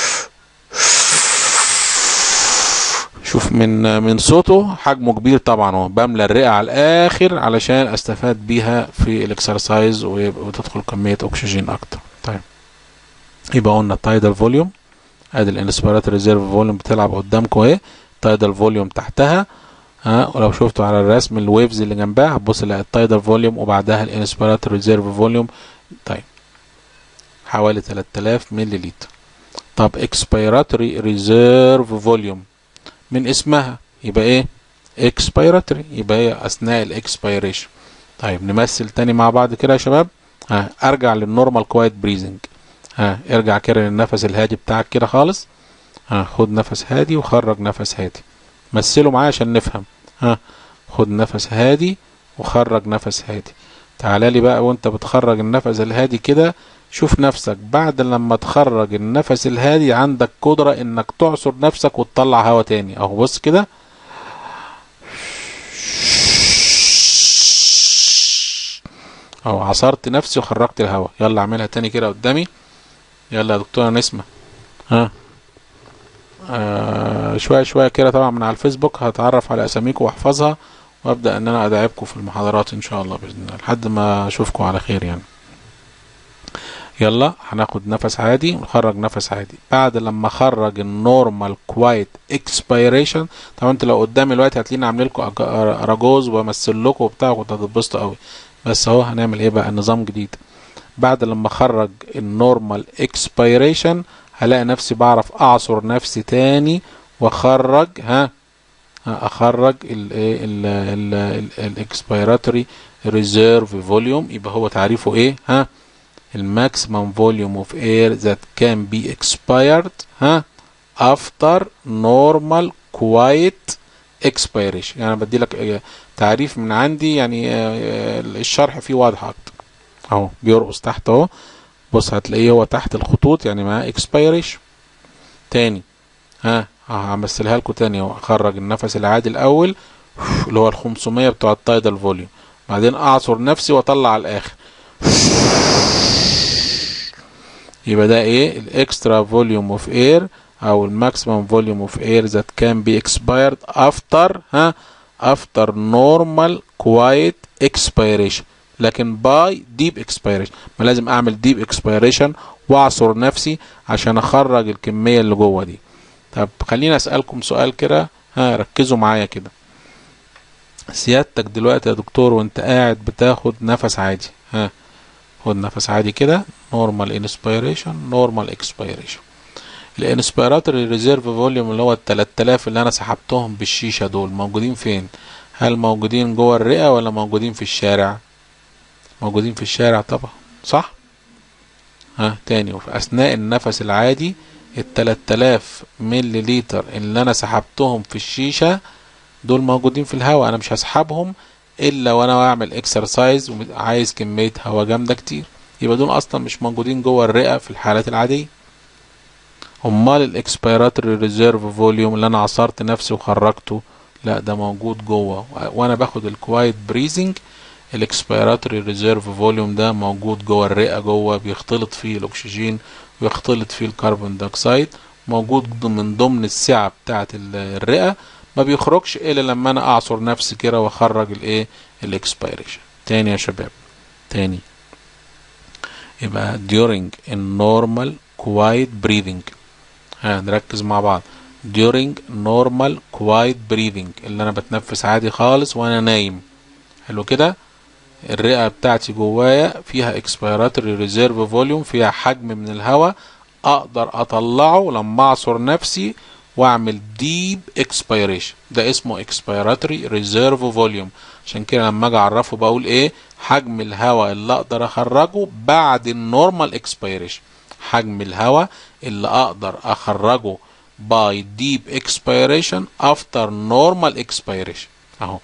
شوف من من صوته حجمه كبير طبعا اهو بملى الرئه على الاخر علشان استفاد بيها في الاكسرسايز وتدخل كميه اكسجين اكتر طيب يبقى قلنا التايدال فوليوم ادي الانسبيراتوري ريزيرف فوليوم بتلعب قدامكم اهي تايدال فوليوم تحتها ها ولو شفتوا على الرسم الويفز اللي جنبها هتبص تلاقي التايدال فوليوم وبعدها الانسبيراتوري ريزيرف فوليوم طيب حوالي 3000 ملي لتر طب اكسبيراتوري ريزيرف فوليوم من اسمها يبقى ايه اكسبيراتوري يبقى هي اثناء الاكسبيريشن طيب نمثل تاني مع بعض كده يا شباب ها ارجع للنورمال كوايت بريزنج ها ارجع كده للنفس الهادي بتاعك كده خالص ها خد نفس هادي وخرج نفس هادي مثلوا معايا عشان نفهم ها خد نفس هادي وخرج نفس هادي تعالى لي بقى وانت بتخرج النفس الهادي كده شوف نفسك بعد لما تخرج النفس الهادي عندك قدرة انك تعصر نفسك وتطلع هوا تاني اهو بص كده اهو عصرت نفسي وخرجت الهوا يلا اعملها تاني كده قدامي يلا يا دكتورة نسمة ها آه شوية شوية كده طبعا من على الفيسبوك هتعرف على اساميكم واحفظها وابدا ان انا اداعبكم في المحاضرات ان شاء الله باذن الله لحد ما اشوفكم على خير يعني يلا هناخد نفس عادي ونخرج نفس عادي بعد لما اخرج النورمال كوايت اكسبيريشن طبعا انت لو قدامي دلوقتي هتلاقيني عامل لكم اراجوز وامثل لكم وبتاع كنت هتتبسطوا قوي بس اهو هنعمل ايه بقى نظام جديد بعد لما اخرج النورمال اكسبيريشن هلاقي نفسي بعرف اعصر نفسي تاني واخرج ها اخرج الاكسبيراتوري ريزيرف فوليوم يبقى هو تعريفه ايه ها الماكسيمم فوليوم اوف اير ذات كان بي expired ها after normal quiet expiration يعني بدي لك تعريف من عندي يعني الشرح فيه واضح اكتر اهو بيرقص تحت اهو بص هتلاقيه هو تحت الخطوط يعني معاه expiration تاني ها همثلها لكم تاني اهو اخرج النفس العادي الاول اللي هو ال 500 بتوع التايدال فوليوم بعدين اعصر نفسي واطلع على الاخر يبقى ده ايه الاكسترا فوليوم اوف اير او الماكسيمم فوليوم اوف اير ذات كان بي expired افتر ها افتر نورمال كوايت اكسبيريشن لكن باي ديب اكسبيريشن ما لازم اعمل ديب اكسبيريشن واعصر نفسي عشان اخرج الكميه اللي جوه دي طب خليني اسالكم سؤال كده ها ركزوا معايا كده سيادتك دلوقتي يا دكتور وانت قاعد بتاخد نفس عادي ها خد نفس عادي كده نورمال انسبيريشن نورمال اكسبيريشن الانسبيراتوري ريزيرف فوليوم اللي هو ال 3000 اللي انا سحبتهم بالشيشه دول موجودين فين هل موجودين جوه الرئه ولا موجودين في الشارع موجودين في الشارع طبعا صح ها تاني وفي اثناء النفس العادي ال 3000 ملي لتر اللي انا سحبتهم في الشيشه دول موجودين في الهواء انا مش هسحبهم الا وانا بعمل اكسرسايز وعايز كميه هواء جامده كتير يبقى دول اصلا مش موجودين جوه الرئه في الحالات العاديه امال الاكسبيراتوري ريزيرف فوليوم اللي انا عصرت نفسي وخرجته لا ده موجود جوه وانا باخد الكوايت بريزنج الاكسبيراتوري ريزيرف فوليوم ده موجود جوه الرئه جوه بيختلط فيه الاكسجين ويختلط فيه الكربون دايوكسيد موجود من ضمن السعه بتاعه الرئه ما بيخرجش الا لما انا اعصر نفسي كده واخرج الايه الاكسبيريشن تاني يا شباب تاني يبقى during a normal quiet breathing ها نركز مع بعض during normal quiet breathing اللي انا بتنفس عادي خالص وانا نايم حلو كده الرئة بتاعتي جوايا فيها expiratory reserve volume فيها حجم من الهواء اقدر اطلعه لما اعصر نفسي واعمل deep expiration ده اسمه expiratory reserve volume عشان كده لما اجي اعرفه بقول ايه حجم الهواء اللي اقدر اخرجه بعد النورمال expiration حجم الهواء اللي اقدر اخرجه by deep expiration after normal expiration اهو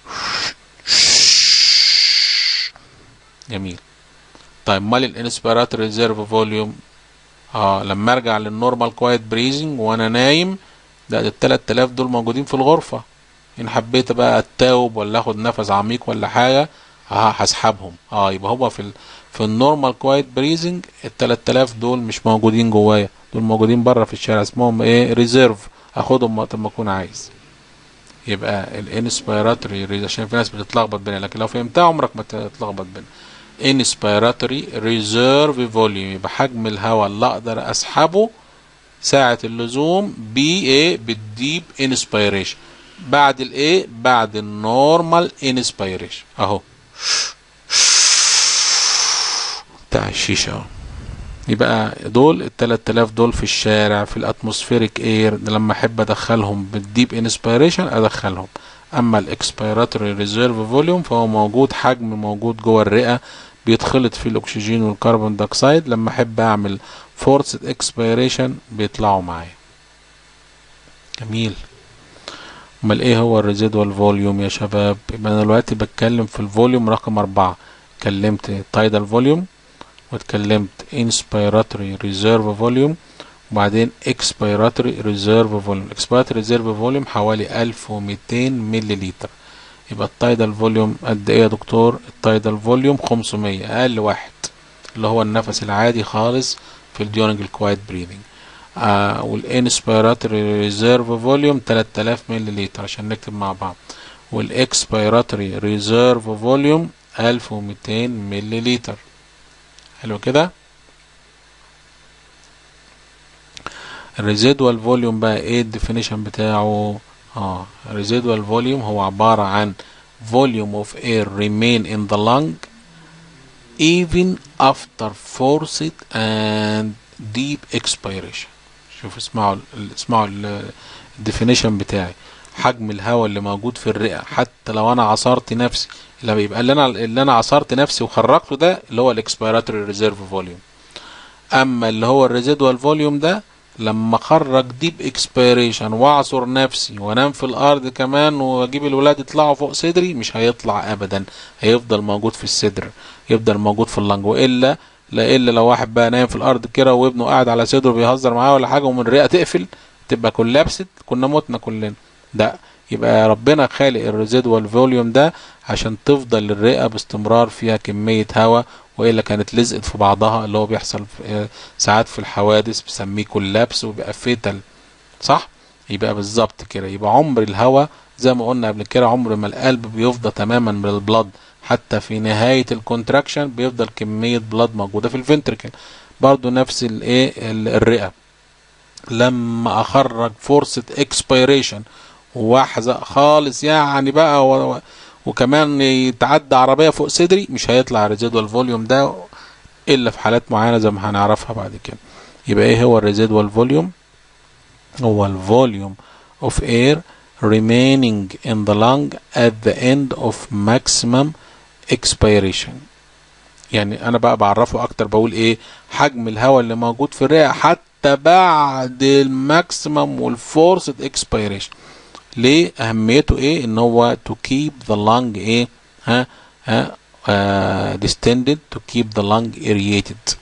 جميل طيب مال الانسبيراتوري ريزيرف فوليوم اه لما ارجع للنورمال كوايت بريزنج وانا نايم ده ال 3000 دول موجودين في الغرفه ان حبيت بقى اتاوب ولا اخد نفس عميق ولا حاجه اه هسحبهم اه يبقى هو في ال في النورمال كوايت بريزنج ال 3000 دول مش موجودين جوايا دول موجودين بره في الشارع اسمهم ايه ريزيرف اخدهم وقت ما اكون عايز يبقى الانسبيراتوري عشان في ناس بتتلخبط بينها لكن لو فهمتها عمرك ما تتلخبط بينها انسبيراتوري ريزيرف فوليوم يبقى حجم الهواء اللي اقدر اسحبه ساعة اللزوم بايه بالديب انسبيريشن بعد الايه بعد النورمال انسبيريشن اهو بتاع الشيشة اهو يبقى دول ال 3000 دول في الشارع في الاتموسفيريك اير لما احب ادخلهم بالديب انسبيريشن ادخلهم اما الاكسبيراتوري ريزيرف فوليوم فهو موجود حجم موجود جوه الرئه بيتخلط فيه الاكسجين والكربون دايوكسيد لما احب اعمل فورسد اكسبيريشن بيطلعوا معايا جميل امال ايه هو الريزيدوال فوليوم يا شباب يبقى انا دلوقتي بتكلم في الفوليوم رقم أربعة اتكلمت تايدال فوليوم واتكلمت inspiratory reserve volume وبعدين expiratory reserve volume expiratory reserve volume حوالي 1200 ملي لتر يبقى التايدال فوليوم قد ايه يا دكتور التايدال فوليوم 500 اقل واحد اللي هو النفس العادي خالص في الديورنج الكوايت بريذنج آه والانسبيراتوري ريزيرف فوليوم 3000 ملي لتر عشان نكتب مع بعض والاكسبيراتوري ريزيرف فوليوم 1200 ملي لتر حلو كده الريزيدوال فوليوم بقى ايه الديفينيشن بتاعه اه الريزيدوال فوليوم هو عبارة عن volume of air remain in the lung even after forced and deep expiration شوف اسمعوا ال اسمعوا الديفينيشن بتاعي حجم الهواء اللي موجود في الرئة حتى لو انا عصرت نفسي لما يبقى اللي انا اللي انا عصرت نفسي وخرجته ده اللي هو الاكسبيراتوري ريزيرف فوليوم اما اللي هو الريزيدوال فوليوم ده لما اخرج ديب اكسبيريشن واعصر نفسي وانام في الارض كمان واجيب الولاد يطلعوا فوق صدري مش هيطلع ابدا هيفضل موجود في الصدر يفضل موجود في اللنج والا لا الا لو واحد بقى نايم في الارض كده وابنه قاعد على صدره بيهزر معاه ولا حاجه ومن الرئه تقفل تبقى كولابست كنا متنا كلنا ده يبقى ربنا خالق الريزيدوال فوليوم ده عشان تفضل الرئه باستمرار فيها كميه هواء والا كانت لزقت في بعضها اللي هو بيحصل في ساعات في الحوادث بسميه كولابس وبيبقى فيتال صح يبقى بالظبط كده يبقى عمر الهواء زي ما قلنا قبل كده عمر ما القلب بيفضى تماما من البلد حتى في نهايه الكونتراكشن بيفضل كميه بلد موجوده في الفنتركل برضو نفس الايه الرئه لما اخرج فرصه اكسبيريشن واحزق خالص يعني بقى و... وكمان يتعدى عربيه فوق صدري مش هيطلع ريزيدوال فوليوم ده الا في حالات معينه زي ما هنعرفها بعد كده يبقى ايه هو الريزيدوال فوليوم هو الفوليوم of air remaining in the lung at the end of maximum expiration يعني انا بقى بعرفه اكتر بقول ايه حجم الهواء اللي موجود في الرئه حتى بعد الماكسيمم والفورسد اكسبيريشن ليه اهميته ايه ان هو to keep the lung ايه ها ها uh, distended to keep the lung aerated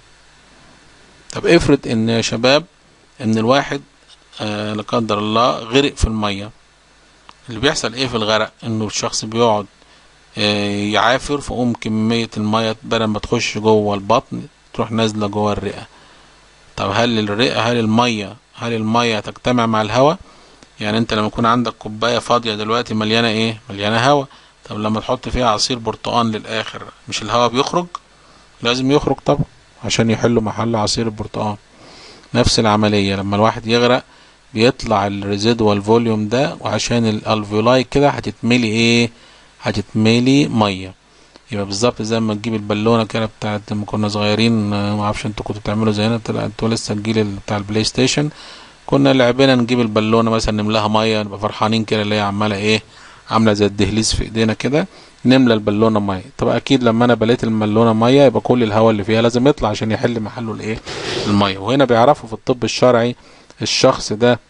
طب افرض ان يا شباب ان الواحد آه لا قدر الله غرق في الميه اللي بيحصل ايه في الغرق انه الشخص بيقعد آه يعافر فقوم كمية المية بدل ما تخش جوه البطن تروح نازلة جوه الرئة طب هل الرئة هل المية هل المية تجتمع مع الهواء يعني انت لما يكون عندك كوباية فاضية دلوقتي مليانة ايه مليانة هواء طب لما تحط فيها عصير برتقان للاخر مش الهواء بيخرج لازم يخرج طبعا عشان يحلوا محل عصير البرتقان نفس العملية لما الواحد يغرق بيطلع الريزيدوال فوليوم ده وعشان الالفيولاي كده هتتملي ايه هتتملي ميه يبقى بالظبط زي ما تجيب البالونه كده بتاعت لما كنا صغيرين ما اعرفش انتوا كنتوا بتعملوا زينا انتوا لسه الجيل بتاع البلاي ستيشن كنا لعبنا نجيب البالونه مثلا نملاها ميه نبقى فرحانين كده اللي هي عماله ايه عامله زي الدهليز في ايدينا كده نملى البالونه ميه طب اكيد لما انا بليت البالونه ميه يبقى كل الهواء اللي فيها لازم يطلع عشان يحل محله الايه الميه وهنا بيعرفوا في الطب الشرعي الشخص ده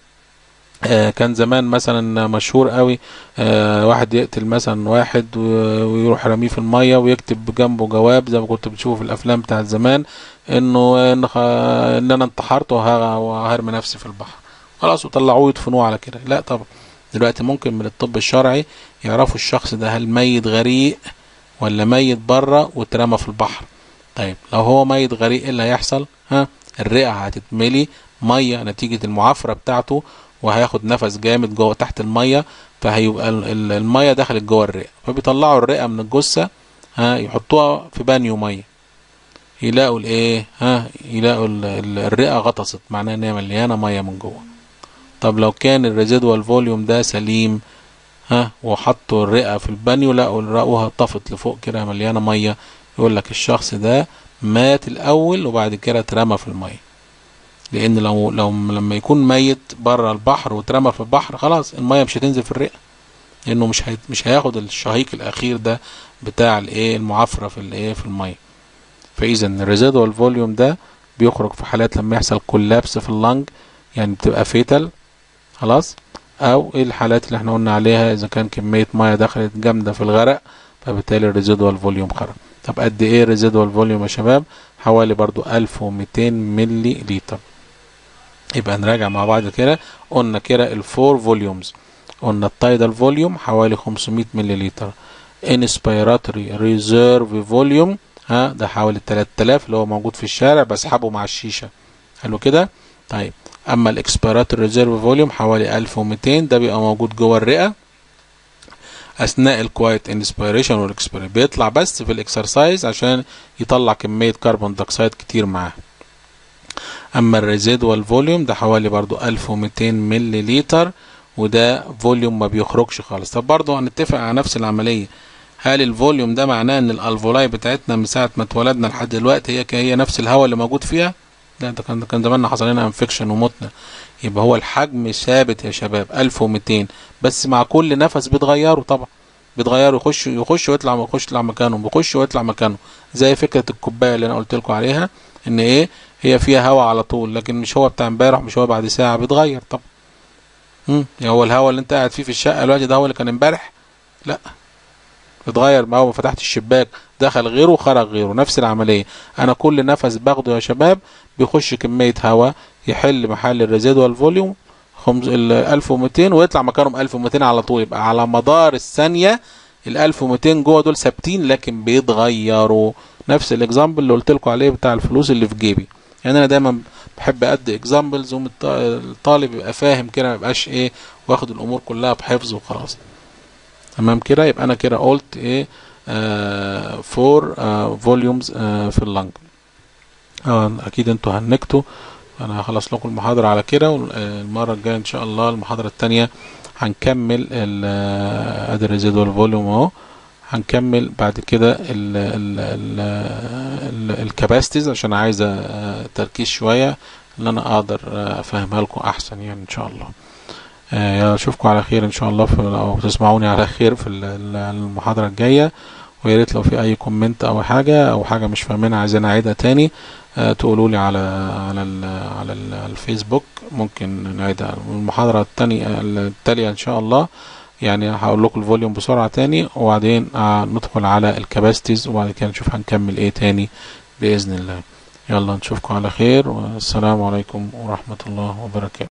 آه كان زمان مثلا مشهور قوي آه واحد يقتل مثلا واحد ويروح رميه في الميه ويكتب جنبه جواب زي ما كنت بتشوفه في الافلام بتاعت زمان انه ان, إن انا انتحرت وهرمي نفسي في البحر خلاص وطلعوه يدفنوه على كده لا طبعا دلوقتي ممكن من الطب الشرعي يعرفوا الشخص ده هل ميت غريق ولا ميت بره واترمى في البحر طيب لو هو ميت غريق ايه اللي هيحصل ها الرئه هتتملي ميه نتيجه المعافره بتاعته وهياخد نفس جامد جوه تحت الميه فهيبقى الميه دخلت جوه الرئه فبيطلعوا الرئه من الجثه ها يحطوها في بانيو ميه يلاقوا الايه ها يلاقوا الرئه غطست معناها ان هي مليانه ميه من جوه طب لو كان الريزيدوال فوليوم ده سليم ها وحطوا الرئه في البانيو لقوا لقوها طفت لفوق كده مليانه ميه يقول لك الشخص ده مات الاول وبعد كده اترمى في الميه لان لو لو لما يكون ميت بره البحر واترمى في البحر خلاص الميه مش هتنزل في الرئه لانه مش هي مش هياخد الشهيق الاخير ده بتاع الايه المعافره في الايه في الميه فاذا الريزيدوال فوليوم ده بيخرج في حالات لما يحصل كولابس في اللنج يعني بتبقى فيتال خلاص او ايه الحالات اللي احنا قلنا عليها اذا كان كميه ميه دخلت جامده في الغرق فبالتالي الريزيدوال فوليوم خرج طب قد ايه الريزيدوال فوليوم يا شباب حوالي برضو 1200 ملي لتر يبقى نراجع مع بعض كده قلنا كده الفور فوليومز قلنا التايدال فوليوم حوالي 500 ملي لتر انسبيراتوري ريزيرف فوليوم ها ده حوالي 3000 اللي هو موجود في الشارع بسحبه مع الشيشه حلو كده طيب اما الاكسبيراتوري ريزيرف فوليوم حوالي 1200 ده بيبقى موجود جوه الرئه اثناء الكوايت انسبيريشن والاكسبيريشن بيطلع بس في الاكسرسايز عشان يطلع كميه كربون دioxide كتير معاه اما الريزيدوال فوليوم ده حوالي برضو 1200 ملي لتر وده فوليوم ما بيخرجش خالص طب برضو هنتفق على نفس العمليه هل الفوليوم ده معناه ان الالفولاي بتاعتنا من ساعه ما اتولدنا لحد دلوقتي هي هي نفس الهواء اللي موجود فيها لا ده كان كان زماننا حصل لنا انفكشن ومتنا يبقى هو الحجم ثابت يا شباب 1200 بس مع كل نفس بيتغيروا طبعا بيتغيروا يخش يخش ويطلع يخش يطلع مكانه بيخش ويطلع مكانه زي فكره الكوبايه اللي انا قلت لكم عليها ان ايه هي فيها هواء على طول لكن مش هو بتاع امبارح مش هو بعد ساعه بيتغير طبعا امم يعني هو الهواء اللي انت قاعد فيه في الشقه دلوقتي ده هو اللي كان امبارح لا اتغير ما هو فتحت الشباك دخل غيره وخرج غيره نفس العمليه انا كل نفس باخده يا شباب بيخش كميه هواء يحل محل الريزيدوال فوليوم خمس ال 1200 ويطلع مكانهم 1200 على طول يبقى على مدار الثانيه ال 1200 جوه دول ثابتين لكن بيتغيروا نفس الاكزامبل اللي قلت لكم عليه بتاع الفلوس اللي في جيبي يعني انا دايما بحب ادي اكزامبلز الطالب يبقى فاهم كده ما يبقاش ايه واخد الامور كلها بحفظ وخلاص تمام كده يبقى انا كده قلت ايه فور فوليومز في اللنج آه اكيد انتوا هنكتوا انا هخلص لكم المحاضرة على كده والمرة الجاية ان شاء الله المحاضرة التانية هنكمل ادي الريزيدوال فوليوم اهو هنكمل بعد كده الكاباستيز عشان عايزة تركيز شوية ان انا اقدر افهمها لكم احسن يعني ان شاء الله اشوفكم على خير ان شاء الله في او تسمعوني على خير في المحاضرة الجاية ويا ريت لو في اي كومنت او حاجه او حاجه مش فاهمينها عايزين اعيدها تاني آه، تقولوا لي على على ال على ال الفيسبوك ممكن نعيدها المحاضره التانية التاليه ان شاء الله يعني هقول لكم الفوليوم بسرعه تاني وبعدين آه، ندخل على الكاباسيتيز وبعد كده نشوف هنكمل ايه تاني باذن الله يلا نشوفكم على خير والسلام عليكم ورحمه الله وبركاته